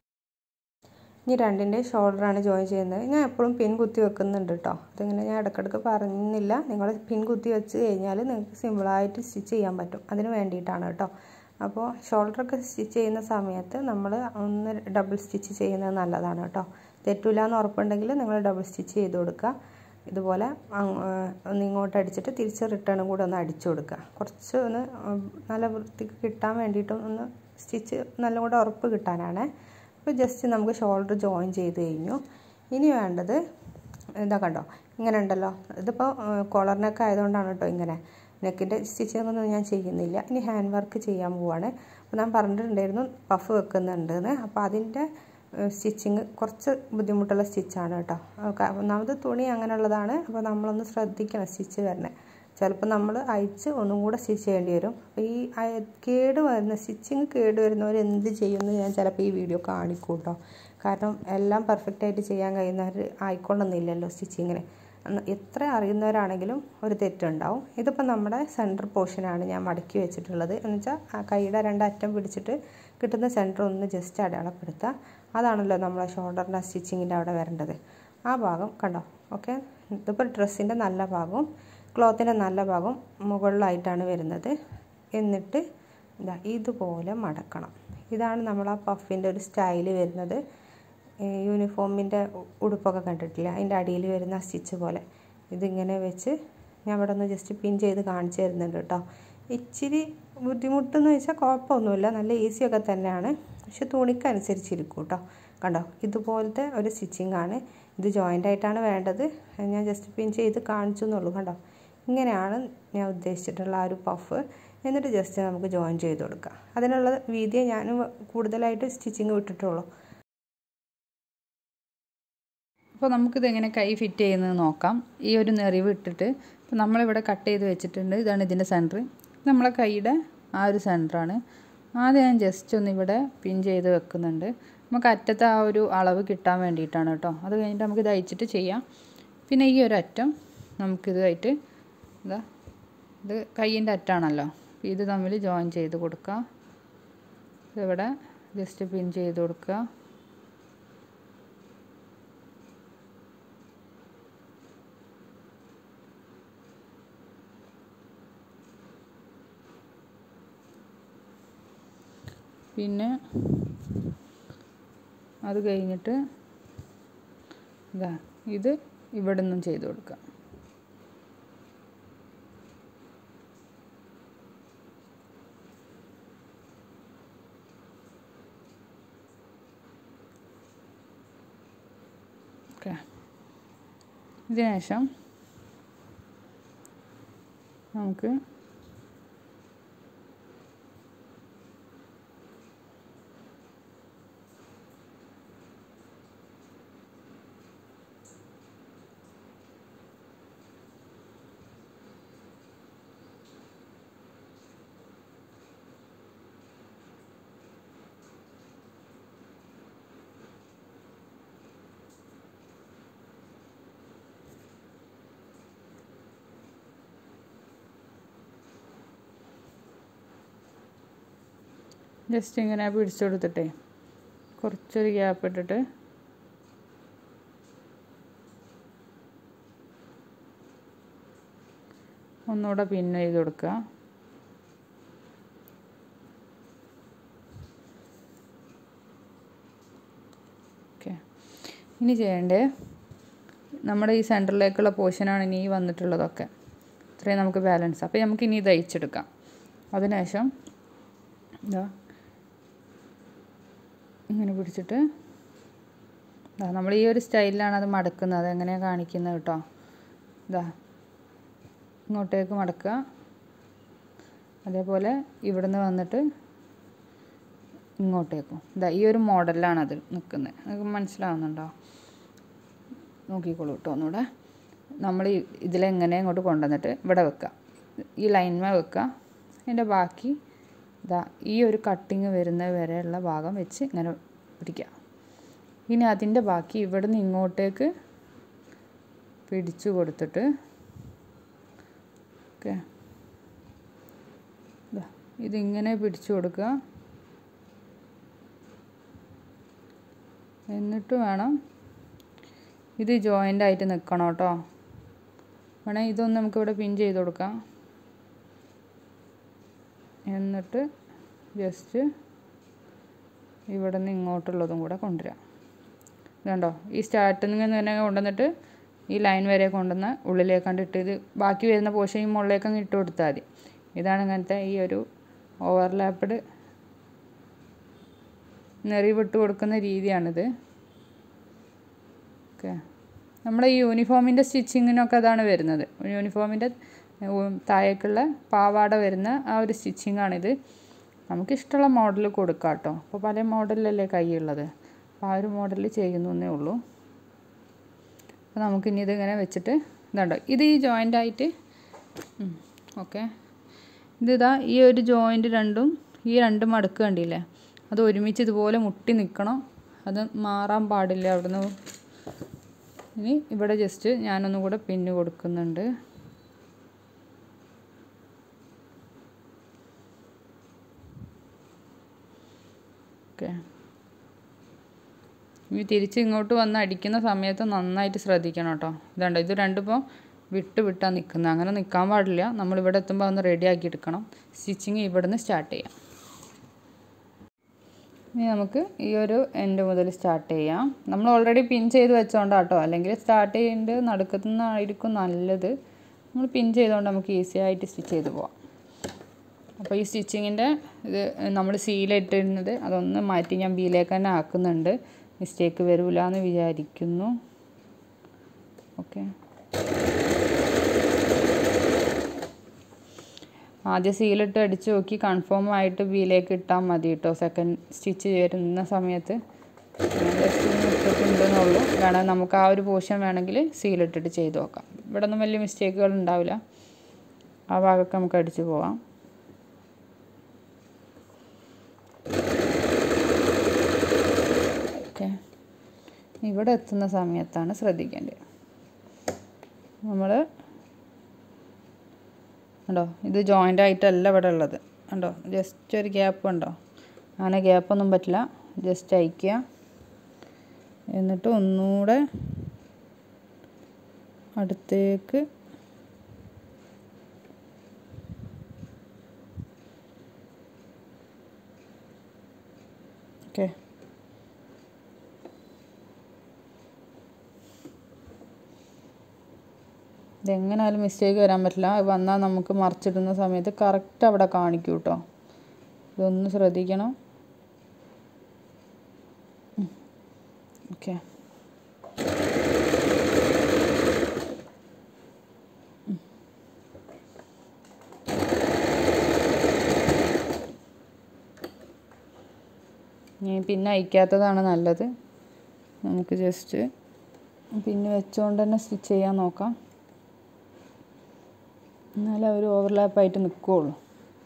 ഇനി രണ്ടിൻ്റെ ഷോൾഡറാണ് ജോയിൻ ചെയ്യുന്നത് ഞാൻ എപ്പോഴും പിൻ കുത്തി വെക്കുന്നുണ്ട് കേട്ടോ അതിങ്ങനെ ഞാൻ ഇടയ്ക്കിടയ്ക്ക് പറഞ്ഞില്ല നിങ്ങൾ പിൻ കുത്തി വെച്ച് കഴിഞ്ഞാൽ നിങ്ങൾക്ക് സിമ്പിളായിട്ട് സ്റ്റിച്ച് ചെയ്യാൻ പറ്റും അതിന് വേണ്ടിയിട്ടാണ് കേട്ടോ അപ്പോൾ ഷോൾഡറൊക്കെ സ്റ്റിച്ച് ചെയ്യുന്ന സമയത്ത് നമ്മൾ ഒന്ന് ഡബിൾ സ്റ്റിച്ച് ചെയ്യുന്നത് നല്ലതാണ് കേട്ടോ തെറ്റില്ല എന്ന് ഉറപ്പുണ്ടെങ്കിൽ നിങ്ങൾ ഡബിൾ സ്റ്റിച്ച് ചെയ്ത് കൊടുക്കുക ഇതുപോലെ ഒന്ന് ഇങ്ങോട്ട് അടിച്ചിട്ട് തിരിച്ച് റിട്ടേണും കൂടെ ഒന്ന് അടിച്ചു കൊടുക്കുക കുറച്ച് ഒന്ന് നല്ല വൃത്തിക്ക് കിട്ടാൻ വേണ്ടിയിട്ടും ഒന്ന് സ്റ്റിച്ച് നല്ല കൂടെ ഉറപ്പ് കിട്ടാനാണ് അപ്പോൾ ജസ്റ്റ് നമുക്ക് ഷോൾഡർ ജോയിൻ ചെയ്ത് കഴിഞ്ഞു ഇനി വേണ്ടത് ഇതാ കണ്ടോ ഇങ്ങനെ ഉണ്ടല്ലോ ഇതിപ്പോൾ കോളർ നെക്ക് ആയതുകൊണ്ടാണ് കേട്ടോ ഇങ്ങനെ നെക്കിൻ്റെ സ്റ്റിച്ചിങ് ഒന്നും ഞാൻ ചെയ്യുന്നില്ല ഇനി ഹാൻഡ് വർക്ക് ചെയ്യാൻ പോവാണ് അപ്പോൾ ഞാൻ പറഞ്ഞിട്ടുണ്ടായിരുന്നു പഫ് വെക്കുന്നുണ്ടെന്ന് അപ്പോൾ അതിൻ്റെ സ്റ്റിച്ചിങ് കുറച്ച് ബുദ്ധിമുട്ടുള്ള സ്റ്റിച്ചാണ് കേട്ടോ ഒന്നാമത് തുണി അങ്ങനെയുള്ളതാണ് അപ്പോൾ നമ്മളൊന്ന് ശ്രദ്ധിക്കണം സ്റ്റിച്ച് വരണേ ചിലപ്പോൾ നമ്മൾ അയച്ച് ഒന്നും കൂടെ സ്റ്റിച്ച് ചെയ്യേണ്ടി വരും അപ്പോൾ ഈ കേട് വരുന്ന സ്റ്റിച്ചിങ് കേട് വരുന്നവർ എന്ത് ചെയ്യുമെന്ന് ഞാൻ ചിലപ്പോൾ ഈ വീഡിയോ കാണിക്കും കേട്ടോ കാരണം എല്ലാം പെർഫെക്റ്റ് ആയിട്ട് ചെയ്യാൻ കഴിയുന്നവർ ആയിക്കൊള്ളുന്നില്ലല്ലോ സ്റ്റിച്ചിങ്ങിന് എത്ര അറിയുന്നവരാണെങ്കിലും ഒരു തെറ്റുണ്ടാവും ഇതിപ്പോൾ നമ്മുടെ സെൻറ്റർ പോർഷനാണ് ഞാൻ മടക്കി വെച്ചിട്ടുള്ളത് എന്ന് വെച്ചാൽ ആ കൈയുടെ രണ്ടറ്റം പിടിച്ചിട്ട് കിട്ടുന്ന സെൻറ്റർ ഒന്ന് ജസ്റ്റ് അടയാളപ്പെടുത്തുക അതാണല്ലോ നമ്മളെ ഷോൾഡറിൻ്റെ സ്റ്റിച്ചിങ്ങിൻ്റെ അവിടെ വരേണ്ടത് ആ ഭാഗം കണ്ടോ ഓക്കെ ഇതിപ്പോൾ ഡ്രസ്സിൻ്റെ നല്ല ഭാഗവും ക്ലോത്തിൻ്റെ നല്ല ഭാഗം മുകളിലായിട്ടാണ് വരുന്നത് എന്നിട്ട് ഇതാ ഇതുപോലെ മടക്കണം ഇതാണ് നമ്മൾ ആ പഫിൻ്റെ ഒരു സ്റ്റൈല് വരുന്നത് യൂണിഫോമിൻ്റെ ഉടുപ്പൊക്കെ കണ്ടിട്ടില്ല അതിൻ്റെ അടിയിൽ വരുന്ന സ്റ്റിച്ച് പോലെ ഇതിങ്ങനെ വെച്ച് ഞാൻ ഇവിടെ ഒന്ന് ജസ്റ്റ് പിൻ ചെയ്ത് കാണിച്ചു തരുന്നുണ്ട് കേട്ടോ ഇച്ചിരി ബുദ്ധിമുട്ടെന്ന് വെച്ചാൽ കുഴപ്പമൊന്നുമില്ല നല്ല ഈസിയൊക്കെ തന്നെയാണ് പക്ഷെ തുണിക്കനുസരിച്ചിരിക്കും കേട്ടോ കണ്ടോ ഇതുപോലത്തെ ഒരു സ്റ്റിച്ചിങ് ആണ് ഇത് ജോയിൻ്റ് ആയിട്ടാണ് വേണ്ടത് ഞാൻ ജസ്റ്റ് പിൻ ചെയ്ത് കാണിച്ചു എന്നുള്ളൂ കണ്ടോ ഇങ്ങനെയാണ് ഞാൻ ഉദ്ദേശിച്ചിട്ടുള്ള ആ ഒരു പഫ് എന്നിട്ട് ജസ്റ്റ് നമുക്ക് ജോയിൻ ചെയ്ത് കൊടുക്കാം അതിനുള്ള വീതിയെ ഞാൻ കൂടുതലായിട്ട് സ്റ്റിച്ചിങ് വിട്ടിട്ടുള്ളൂ അപ്പോൾ നമുക്കിത് എങ്ങനെ കൈ ഫിറ്റ് ചെയ്യുന്നത് നോക്കാം ഈ ഒരു നെറിവ് ഇട്ടിട്ട് ഇപ്പോൾ നമ്മളിവിടെ കട്ട് ചെയ്ത് വെച്ചിട്ടുണ്ട് ഇതാണ് ഇതിൻ്റെ സെൻറ്റർ നമ്മളെ കൈയുടെ ആ ഒരു സെൻറ്ററാണ് ആദ്യം ഞാൻ ജസ്റ്റ് ഒന്ന് ഇവിടെ പിൻ ചെയ്ത് വെക്കുന്നുണ്ട് നമുക്ക് അറ്റത്തെ ആ ഒരു അളവ് കിട്ടാൻ വേണ്ടിയിട്ടാണ് കേട്ടോ അത് കഴിഞ്ഞിട്ട് നമുക്ക് ഇത് അയച്ചിട്ട് ചെയ്യാം പിന്നെ ഈ ഒരു അറ്റം നമുക്കിതായിട്ട് ഇതാ ഇത് കയ്യിൻ്റെ അറ്റാണല്ലോ ഇത് തമ്മിൽ ജോയിൻ ചെയ്ത് കൊടുക്കുക ഇതിവിടെ ജസ്റ്റ് പിൻ ചെയ്ത് കൊടുക്കുക പിന്നെ അത് കഴിഞ്ഞിട്ട് ഇതാ ഇത് ഇവിടെ നിന്നും ചെയ്ത് കൊടുക്കാം ഓക്കെ ഇതിനുശേഷം നമുക്ക് ജസ്റ്റ് ഇങ്ങനെ പിടിച്ചു കൊടുത്തിട്ടേ കുറച്ചൊരു ഗ്യാപ്പ് ഇട്ടിട്ട് ഒന്നുകൂടെ പിൻ ചെയ്ത് കൊടുക്കുക ഓക്കെ ഇനി ചെയ്യേണ്ടത് നമ്മുടെ ഈ സെൻറ്ററിലേക്കുള്ള പോർഷനാണ് ഇനി ഈ വന്നിട്ടുള്ളതൊക്കെ ഇത്രയും നമുക്ക് ബാലൻസ് അപ്പോൾ നമുക്ക് ഇനി ഇത് അയച്ചെടുക്കാം അതിനുശേഷം ഇതാ ഇങ്ങനെ പിടിച്ചിട്ട് ഇതാ നമ്മൾ ഈ ഒരു സ്റ്റൈലിലാണ് അത് മടക്കുന്നത് അതെങ്ങനെയാണ് കാണിക്കുന്നത് കേട്ടോ ഇതാ ഇങ്ങോട്ടേക്ക് മടക്കുക അതേപോലെ ഇവിടുന്ന് വന്നിട്ട് ഇങ്ങോട്ടേക്കും ഇതാ ഈ ഒരു മോഡലിലാണ് അത് നിൽക്കുന്നത് നിങ്ങൾക്ക് മനസ്സിലാവുന്നുണ്ടോ നോക്കിക്കോളൂ കേട്ടോ ഒന്നുകൂടെ നമ്മൾ ഇതിലെങ്ങനെ ഇങ്ങോട്ട് കൊണ്ടുവന്നിട്ട് ഇവിടെ വെക്കുക ഈ ലൈൻമേ വെക്കുക അതിൻ്റെ ബാക്കി ഇതാ ഈ ഒരു കട്ടിങ് വരുന്ന വരെയുള്ള ഭാഗം വെച്ച് ഇങ്ങനെ പിടിക്കുക ഇനി അതിൻ്റെ ബാക്കി ഇവിടെ നിന്ന് ഇങ്ങോട്ടേക്ക് പിടിച്ചു കൊടുത്തിട്ട് ഓക്കെ ഇതിങ്ങനെ പിടിച്ചു കൊടുക്കുക എന്നിട്ട് വേണം ഇത് ജോയിൻ്റ് ആയിട്ട് നിൽക്കണം കേട്ടോ വേണേൽ ഇതൊന്ന് നമുക്കിവിടെ പിൻ ചെയ്ത് കൊടുക്കാം എന്നിട്ട് ജസ്റ്റ് ഇവിടെ നിന്ന് ഇങ്ങോട്ടുള്ളതും കൂടെ കൊണ്ടുവരാം ഇതുണ്ടോ ഈ സ്റ്റാർട്ടിൽ നിന്ന് തന്നെ കൊണ്ടുവന്നിട്ട് ഈ ലൈൻ വരെ കൊണ്ടുവന്ന് ഉള്ളിലേക്കാണ്ട് ഇട്ട് ഇത് ബാക്കി വരുന്ന പോഷൻ ഈ മുകളിലേക്കങ്ങ് ഇട്ട് കൊടുത്താൽ മതി ഇതാണ് ഇങ്ങനത്തെ ഈ ഒരു ഓവർലാപ്പ്ഡ് നെറി വിട്ട് കൊടുക്കുന്ന രീതിയാണിത് ഓക്കെ നമ്മുടെ ഈ യൂണിഫോമിൻ്റെ സ്റ്റിച്ചിങ്ങിനൊക്കെ അതാണ് വരുന്നത് യൂണിഫോമിൻ്റെ താഴേക്കുള്ള പാവാട വരുന്ന ആ ഒരു സ്റ്റിച്ചിങ്ങാണിത് നമുക്കിഷ്ടമുള്ള മോഡൽ കൊടുക്കാം കേട്ടോ അപ്പോൾ പല മോഡലിലല്ലേ കൈയുള്ളത് അപ്പോൾ ആ ഒരു മോഡലിൽ ചെയ്യുന്നേ ഉള്ളൂ അപ്പോൾ നമുക്കിനി ഇതിങ്ങനെ വെച്ചിട്ട് ഇതുണ്ടോ ഇത് ഈ ജോയിൻ്റ് ആയിട്ട് ഓക്കെ ഇതിതാ ഈ ഒരു ജോയിൻ്റ് രണ്ടും ഈ രണ്ട് മടക്ക് കണ്ടില്ലേ അത് ഒരുമിച്ച് ഇതുപോലെ മുട്ടി നിൽക്കണം അത് മാറാൻ പാടില്ല അവിടുന്ന് ഇനി ഇവിടെ ജസ്റ്റ് ഞാനൊന്നും കൂടെ പിന്ന് കൊടുക്കുന്നുണ്ട് ഓക്കെ ഇനി തിരിച്ച് ഇങ്ങോട്ട് വന്ന് അടിക്കുന്ന സമയത്ത് നന്നായിട്ട് ശ്രദ്ധിക്കണം കേട്ടോ ഇതുണ്ട് ഇത് രണ്ടിപ്പോൾ വിട്ട് വിട്ടാണ് നിൽക്കുന്നത് അങ്ങനെ നിൽക്കാൻ പാടില്ല നമ്മളിവിടെ എത്തുമ്പോൾ ഒന്ന് റെഡി ആക്കി എടുക്കണം സ്റ്റിച്ചിങ് ഇവിടെ നിന്ന് സ്റ്റാർട്ട് ചെയ്യാം ഇനി നമുക്ക് ഈ ഒരു എൻഡ് മുതൽ സ്റ്റാർട്ട് ചെയ്യാം നമ്മൾ ഓൾറെഡി പിൻ ചെയ്ത് വെച്ചോണ്ടാട്ടോ അല്ലെങ്കിൽ സ്റ്റാർട്ട് ചെയ്യേണ്ടത് നടുക്കത്തുനിന്നായിരിക്കും നല്ലത് നമ്മൾ പിൻ ചെയ്തുകൊണ്ട് നമുക്ക് ഈസി ആയിട്ട് സ്റ്റിച്ച് ചെയ്ത് പോവാം അപ്പോൾ ഈ സ്റ്റിച്ചിങ്ങിൻ്റെ ഇത് നമ്മൾ സീലിട്ടിരുന്നത് അതൊന്ന് മാറ്റി ഞാൻ ബിയിലേക്ക് തന്നെ ആക്കുന്നുണ്ട് മിസ്റ്റേക്ക് വരില്ല എന്ന് വിചാരിക്കുന്നു ഓക്കെ ആദ്യം സീലിട്ട് അടിച്ച് നോക്കി കൺഫേം ആയിട്ട് ബിയിലേക്ക് ഇട്ടാൽ മതി കേട്ടോ സെക്കൻഡ് സ്റ്റിച്ച് വരുന്ന സമയത്ത് ജസ്റ്റ് ഒന്ന് ഇട്ടിട്ടുണ്ടെന്നുള്ളൂ വേണമെങ്കിൽ നമുക്ക് ആ ഒരു പോർഷൻ വേണമെങ്കിൽ സീലിട്ടിട്ട് ചെയ്ത് നോക്കാം ഇവിടെ ഒന്നും വലിയ മിസ്റ്റേക്കുകൾ ഉണ്ടാവില്ല ആ ഭാഗമൊക്കെ നമുക്ക് അടിച്ച് പോവാം ഓക്കെ ഇവിടെ എത്തുന്ന സമയത്താണ് ശ്രദ്ധിക്കേണ്ടത് നമ്മൾ കണ്ടോ ഇത് ജോയിൻ്റ് ആയിട്ടല്ല ഇവിടെ ഉള്ളത് കണ്ടോ ജസ്റ്റ് ഒരു ഗ്യാപ്പ് ഉണ്ടോ അങ്ങനെ ഗ്യാപ്പൊന്നും പറ്റില്ല ജസ്റ്റ് അയക്കുക എന്നിട്ട് ഒന്നുകൂടെ അടുത്തേക്ക് ഓക്കെ ഇതെങ്ങനെയായാലും മിസ്റ്റേക്ക് വരാൻ പറ്റില്ല അത് വന്നാൽ നമുക്ക് മറിച്ചിടുന്ന സമയത്ത് കറക്റ്റ് അവിടെ കാണിക്കും കേട്ടോ ഇതൊന്ന് ശ്രദ്ധിക്കണം ഓക്കെ ഇനി പിന്നെ അയക്കാത്തതാണ് നല്ലത് നമുക്ക് ജസ്റ്റ് പിന്നെ വെച്ചുകൊണ്ട് തന്നെ സ്റ്റിച്ച് ചെയ്യാൻ നോക്കാം എന്നാലേ അവർ ഓവർലാപ്പായിട്ട് നിൽക്കുകയുള്ളൂ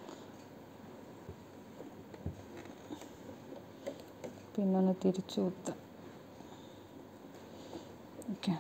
പിന്നെ ഒന്ന് തിരിച്ചു കുത്ത ഓക്കെ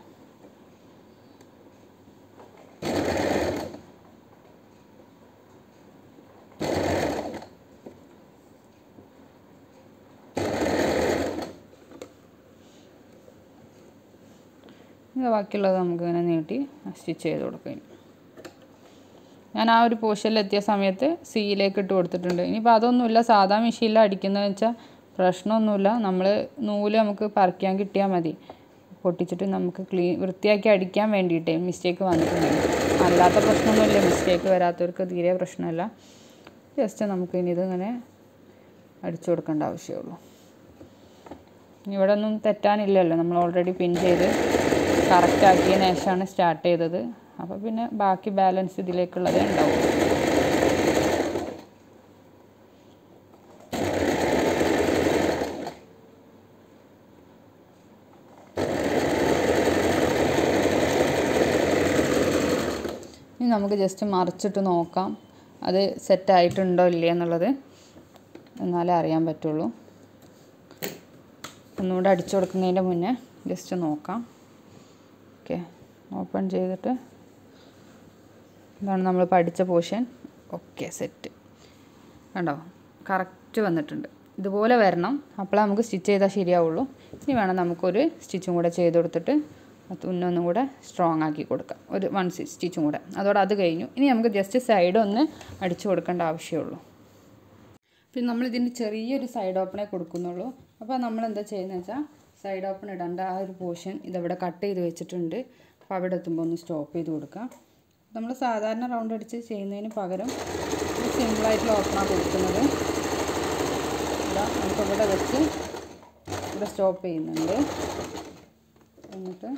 ബാക്കിയുള്ളത് നമുക്ക് ഇങ്ങനെ നീട്ടി സ്റ്റിച്ച് ചെയ്ത് കൊടുക്കാം ഞാൻ ആ ഒരു പോർഷനിലെത്തിയ സമയത്ത് സീയിലേക്ക് ഇട്ട് കൊടുത്തിട്ടുണ്ട് ഇനിയിപ്പോൾ അതൊന്നുമില്ല സാധാ മെഷീനിൽ അടിക്കുന്നതെന്ന് വെച്ചാൽ പ്രശ്നമൊന്നുമില്ല നമ്മൾ നൂല് നമുക്ക് പറിക്കാൻ കിട്ടിയാൽ മതി പൊട്ടിച്ചിട്ട് നമുക്ക് ക്ലീൻ വൃത്തിയാക്കി അടിക്കാൻ വേണ്ടിയിട്ടേ മിസ്റ്റേക്ക് വന്നിട്ടുണ്ടെങ്കിൽ അല്ലാത്ത പ്രശ്നമൊന്നുമില്ല മിസ്റ്റേക്ക് വരാത്തവർക്ക് തീരെ പ്രശ്നമില്ല ജസ്റ്റ് നമുക്ക് ഇനി ഇതിങ്ങനെ അടിച്ചു കൊടുക്കേണ്ട ആവശ്യമുള്ളൂ ഇവിടെ ഒന്നും തെറ്റാനില്ലല്ലോ നമ്മൾ ഓൾറെഡി പിൻ ചെയ്ത് കറക്റ്റ് ആക്കിയതിന് ശേഷമാണ് സ്റ്റാർട്ട് ചെയ്തത് അപ്പോൾ പിന്നെ ബാക്കി ബാലൻസ് ഇതിലേക്കുള്ളതേ ഉണ്ടാവും ഇനി നമുക്ക് ജസ്റ്റ് മറിച്ചിട്ട് നോക്കാം അത് സെറ്റായിട്ടുണ്ടോ ഇല്ലേ എന്നുള്ളത് എന്നാലേ അറിയാൻ പറ്റുള്ളൂ ഒന്നുകൂടെ അടിച്ചു കൊടുക്കുന്നതിൻ്റെ മുന്നേ ജസ്റ്റ് നോക്കാം ഓക്കെ ഓപ്പൺ ചെയ്തിട്ട് ഇതാണ് നമ്മൾ പഠിച്ച പോർഷൻ ഓക്കെ സെറ്റ് കണ്ടോ കറക്റ്റ് വന്നിട്ടുണ്ട് ഇതുപോലെ വരണം അപ്പോഴേ നമുക്ക് സ്റ്റിച്ച് ചെയ്താൽ ശരിയാവുള്ളൂ ഇനി വേണം നമുക്കൊരു സ്റ്റിച്ചും കൂടെ ചെയ്ത് കൊടുത്തിട്ട് തുന്നൊന്നും കൂടെ സ്ട്രോങ് ആക്കി കൊടുക്കാം ഒരു വൺ സ്റ്റിച്ചും കൂടെ അതോടെ അത് കഴിഞ്ഞു ഇനി നമുക്ക് ജസ്റ്റ് സൈഡ് ഒന്ന് അടിച്ചു കൊടുക്കേണ്ട ആവശ്യമുള്ളൂ പിന്നെ നമ്മൾ ഇതിന് ചെറിയൊരു സൈഡ് ഓപ്പണേ കൊടുക്കുന്നുള്ളൂ അപ്പോൾ നമ്മൾ എന്താ ചെയ്യുന്നത് വെച്ചാൽ സൈഡ് ഓപ്പൺ ഇടേണ്ട ആ ഒരു പോർഷൻ ഇതവിടെ കട്ട് ചെയ്ത് വെച്ചിട്ടുണ്ട് അപ്പോൾ അവിടെ എത്തുമ്പോൾ ഒന്ന് സ്റ്റോപ്പ് ചെയ്ത് കൊടുക്കാം നമ്മൾ സാധാരണ റൗണ്ട് അടിച്ച് ചെയ്യുന്നതിന് പകരം ഒരു സിമ്പിളായിട്ടുള്ള ഓപ്പണാണ് കൊടുക്കുന്നത് ഇതാ നമുക്ക് ഇവിടെ വെച്ച് ഇവിടെ സ്റ്റോപ്പ് ചെയ്യുന്നുണ്ട് എന്നിട്ട്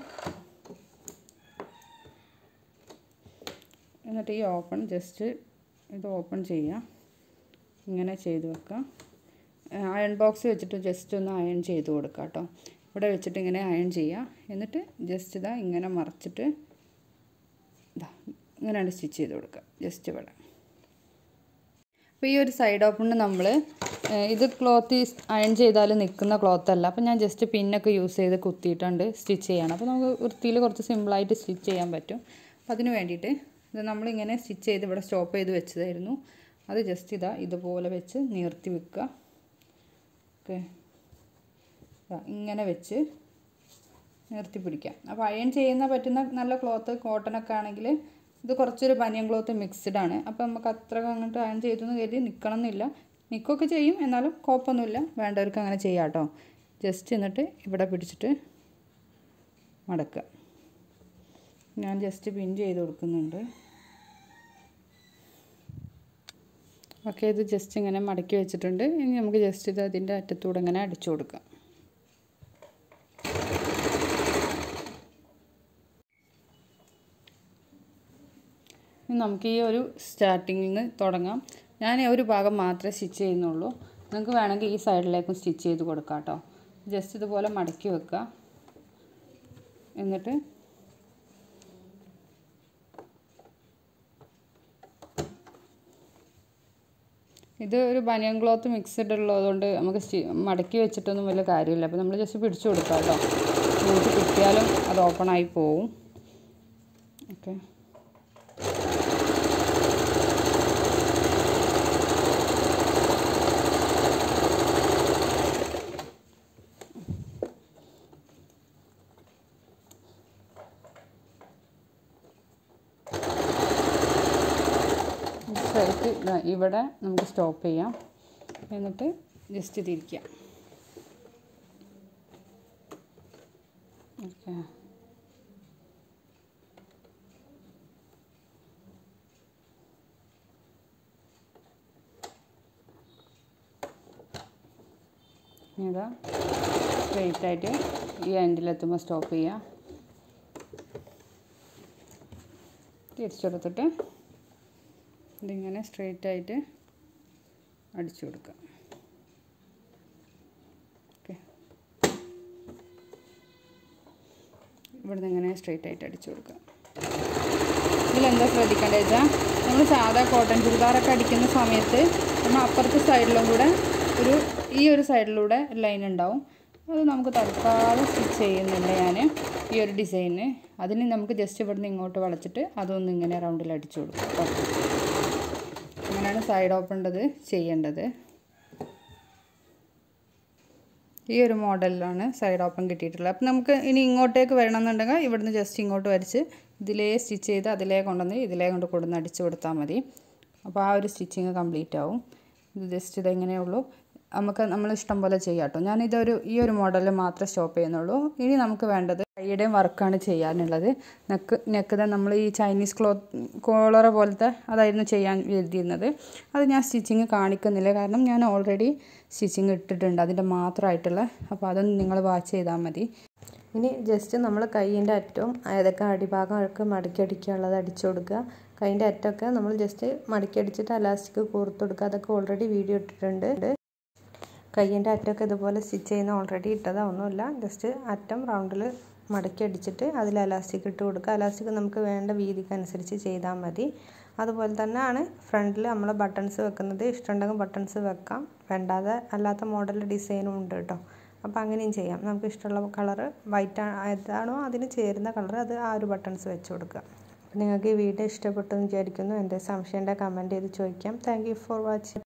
എന്നിട്ട് ഈ ഓപ്പൺ ജസ്റ്റ് ഇത് ഓപ്പൺ ചെയ്യാം ഇങ്ങനെ ചെയ്ത് വെക്കാം അയൺ ബോക്സ് വെച്ചിട്ട് ജസ്റ്റ് ഒന്ന് അയൺ ചെയ്ത് കൊടുക്കാം കേട്ടോ ഇവിടെ വെച്ചിട്ട് ഇങ്ങനെ അയൺ ചെയ്യാം എന്നിട്ട് ജസ്റ്റ് ഇതാ ഇങ്ങനെ മറച്ചിട്ട് ഇതാ ഇങ്ങനെയാണ് സ്റ്റിച്ച് ചെയ്ത് കൊടുക്കുക ജസ്റ്റ് ഇവിടെ അപ്പോൾ ഈ ഒരു സൈഡ് ഓപ്പണിന് നമ്മൾ ഇത് ക്ലോത്ത് അയൺ ചെയ്താൽ നിൽക്കുന്ന ക്ലോത്ത് അല്ല അപ്പോൾ ഞാൻ ജസ്റ്റ് പിന്നൊക്കെ യൂസ് ചെയ്ത് കുത്തിയിട്ടുണ്ട് സ്റ്റിച്ച് ചെയ്യണം അപ്പോൾ നമുക്ക് വൃത്തിയിൽ കുറച്ച് സിമ്പിളായിട്ട് സ്റ്റിച്ച് ചെയ്യാൻ പറ്റും അപ്പോൾ അതിന് വേണ്ടിയിട്ട് ഇത് നമ്മളിങ്ങനെ സ്റ്റിച്ച് ചെയ്ത് ഇവിടെ സ്റ്റോപ്പ് ചെയ്ത് വെച്ചതായിരുന്നു അത് ജസ്റ്റ് ഇതാ ഇതുപോലെ വെച്ച് നീർത്തി വെക്കുക ഓക്കെ ഇങ്ങനെ വെച്ച് നിർത്തി പിടിക്കാം അപ്പോൾ അയൺ ചെയ്യുന്ന പറ്റുന്ന നല്ല ക്ലോത്ത് കോട്ടനൊക്കെ ആണെങ്കിൽ ഇത് കുറച്ചൊരു ബനിയൻ ക്ലോത്ത് മിക്സ്ഡ് ആണ് അപ്പോൾ നമുക്ക് അത്ര അങ്ങോട്ട് അയൺ ചെയ്തു എന്ന് കരുതി നിൽക്കണം എന്നില്ല നിൽക്കുകയൊക്കെ ചെയ്യും എന്നാലും കുഴപ്പമൊന്നുമില്ല വേണ്ടവർക്ക് അങ്ങനെ ചെയ്യാം കേട്ടോ ജസ്റ്റ് എന്നിട്ട് ഇവിടെ പിടിച്ചിട്ട് മടക്കുക ഞാൻ ജസ്റ്റ് പിൻ ചെയ്ത് കൊടുക്കുന്നുണ്ട് ഓക്കെ ഇത് ജസ്റ്റ് ഇങ്ങനെ മടക്കി വെച്ചിട്ടുണ്ട് ഇനി നമുക്ക് ജസ്റ്റ് ഇത് അതിൻ്റെ അറ്റത്തൂടെ ഇങ്ങനെ അടിച്ചു കൊടുക്കാം ഇനി നമുക്ക് ഈ ഒരു സ്റ്റാർട്ടിങ്ങിൽ നിന്ന് തുടങ്ങാം ഞാൻ ഒരു ഭാഗം മാത്രമേ സ്റ്റിച്ച് ചെയ്യുന്നുള്ളൂ നിങ്ങൾക്ക് വേണമെങ്കിൽ ഈ സൈഡിലേക്കും സ്റ്റിച്ച് ചെയ്ത് കൊടുക്കാം കേട്ടോ ജസ്റ്റ് ഇതുപോലെ മടക്കി വെക്കുക എന്നിട്ട് ഇത് ഒരു ബനിയൻ ക്ലോത്ത് മിക്സ്ഡ് ഉള്ളതുകൊണ്ട് നമുക്ക് സ്റ്റി മടക്കി വെച്ചിട്ടൊന്നും വലിയ കാര്യമില്ല അപ്പോൾ നമ്മൾ ജസ്റ്റ് പിടിച്ചു കൊടുക്കാം കേട്ടോ ലൂസ് കിട്ടിയാലും അത് ഓപ്പൺ ആയി പോവും ഓക്കെ സ്ട്രൈറ്റ് ഇവിടെ നമുക്ക് സ്റ്റോപ്പ് ചെയ്യാം എന്നിട്ട് ജസ്റ്റ് തിരിക്കാം ഓക്കെ ഇതാ സ്ട്രെയിറ്റ് ആയിട്ട് ഈ എൻഡിലെത്തുമ്പോൾ സ്റ്റോപ്പ് ചെയ്യാം തിരിച്ചെടുത്തിട്ട് ഇതിങ്ങനെ സ്ട്രെയിറ്റ് ആയിട്ട് അടിച്ചു കൊടുക്കുക ഓക്കെ ഇവിടുന്ന് ഇങ്ങനെ സ്ട്രെയിറ്റ് ആയിട്ട് അടിച്ചു കൊടുക്കുക ഇതിലെന്താ ശ്രദ്ധിക്കേണ്ടത് വെച്ചാൽ നമ്മൾ സാധാ കോട്ടൺ ചുരിദാറൊക്കെ അടിക്കുന്ന സമയത്ത് നമ്മൾ അപ്പുറത്തെ സൈഡിലും കൂടെ ഒരു ഈ ഒരു സൈഡിലൂടെ ലൈൻ ഉണ്ടാവും അത് നമുക്ക് തൽക്കാലം സ്റ്റിച്ച് ചെയ്യുന്നില്ല ഞാൻ ഈ ഒരു ഡിസൈന് അതിന് നമുക്ക് ജസ്റ്റ് ഇവിടുന്ന് ഇങ്ങോട്ട് വളച്ചിട്ട് അതൊന്ന് ഇങ്ങനെ റൗണ്ടിൽ അടിച്ചു കൊടുക്കും കേട്ടോ അങ്ങനെയാണ് സൈഡ് ഓപ്പണ്ടത് ചെയ്യേണ്ടത് ഈ ഒരു മോഡലിലാണ് സൈഡ് ഓപ്പൺ കിട്ടിയിട്ടുള്ളത് അപ്പം നമുക്ക് ഇനി ഇങ്ങോട്ടേക്ക് വരണമെന്നുണ്ടെങ്കിൽ ഇവിടുന്ന് ജസ്റ്റ് ഇങ്ങോട്ട് വരച്ച് ഇതിലേ സ്റ്റിച്ച് ചെയ്ത് അതിലേ കൊണ്ടുവന്ന് ഇതിലേ കൊണ്ട് കൊടുന്ന് അടിച്ച് കൊടുത്താൽ മതി അപ്പോൾ ആ ഒരു സ്റ്റിച്ചിങ് കംപ്ലീറ്റ് ആവും ഇത് ജസ്റ്റ് ഇതെങ്ങനെയുള്ളൂ നമുക്ക് നമ്മൾ ഇഷ്ടം പോലെ ചെയ്യാം കേട്ടോ ഞാനിതൊരു ഈ ഒരു മോഡലിൽ മാത്രമേ സ്റ്റോപ്പ് ചെയ്യുന്നുള്ളൂ ഇനി നമുക്ക് വേണ്ടത് കൈയുടെയും വർക്കാണ് ചെയ്യാനുള്ളത് നെക്ക് നെക്ക് തന്നെ നമ്മൾ ഈ ചൈനീസ് ക്ലോത്ത് കോളറ പോലത്തെ അതായിരുന്നു ചെയ്യാൻ എഴുതിയിരുന്നത് അത് ഞാൻ സ്റ്റിച്ചിങ് കാണിക്കുന്നില്ല കാരണം ഞാൻ ഓൾറെഡി സ്റ്റിച്ചിങ് ഇട്ടിട്ടുണ്ട് അതിൻ്റെ മാത്രമായിട്ടുള്ള അപ്പോൾ അതൊന്ന് നിങ്ങൾ വാച്ച് ചെയ്താൽ മതി ഇനി ജസ്റ്റ് നമ്മൾ കൈയിൻ്റെ അറ്റവും ഏതൊക്കെ അടിഭാഗമൊക്കെ മടക്കി അടിക്കാനുള്ളത് അടിച്ചു കൊടുക്കുക കൈൻ്റെ അറ്റമൊക്കെ നമ്മൾ ജസ്റ്റ് മടക്കി അടിച്ചിട്ട് അലാസ്റ്റിക് കൂർത്ത് കൊടുക്കുക അതൊക്കെ ഓൾറെഡി വീഡിയോ ഇട്ടിട്ടുണ്ട് കയ്യിൻ്റെ അറ്റമൊക്കെ ഇതുപോലെ സ്റ്റിച്ച് ചെയ്യുന്ന ഓൾറെഡി ഇട്ടതാ ഒന്നുമില്ല ജസ്റ്റ് അറ്റം റൗണ്ടിൽ മടക്കി അടിച്ചിട്ട് അതിൽ അലാസ്റ്റിക് ഇട്ട് കൊടുക്കുക അലാസ്റ്റിക് നമുക്ക് വേണ്ട വീതിക്ക് അനുസരിച്ച് ചെയ്താൽ മതി അതുപോലെ തന്നെയാണ് ഫ്രണ്ടിൽ നമ്മൾ ബട്ടൺസ് വെക്കുന്നത് ഇഷ്ടമുണ്ടെങ്കിൽ ബട്ടൺസ് വെക്കാം വേണ്ടാതെ അല്ലാത്ത മോഡൽ ഡിസൈനും ഉണ്ട് കേട്ടോ അപ്പോൾ അങ്ങനെയും ചെയ്യാം നമുക്ക് ഇഷ്ടമുള്ള കളറ് വൈറ്റ് ഏതാണോ അതിന് ചേരുന്ന കളർ അത് ആ ഒരു ബട്ടൺസ് വെച്ച് കൊടുക്കുക അപ്പോൾ നിങ്ങൾക്ക് ഈ വീഡിയോ ഇഷ്ടപ്പെട്ടു എന്ന് വിചാരിക്കുന്നു എൻ്റെ സംശയൻ്റെ കമൻറ്റ് ചെയ്ത് ചോദിക്കാം താങ്ക് ഫോർ വാച്ചിങ്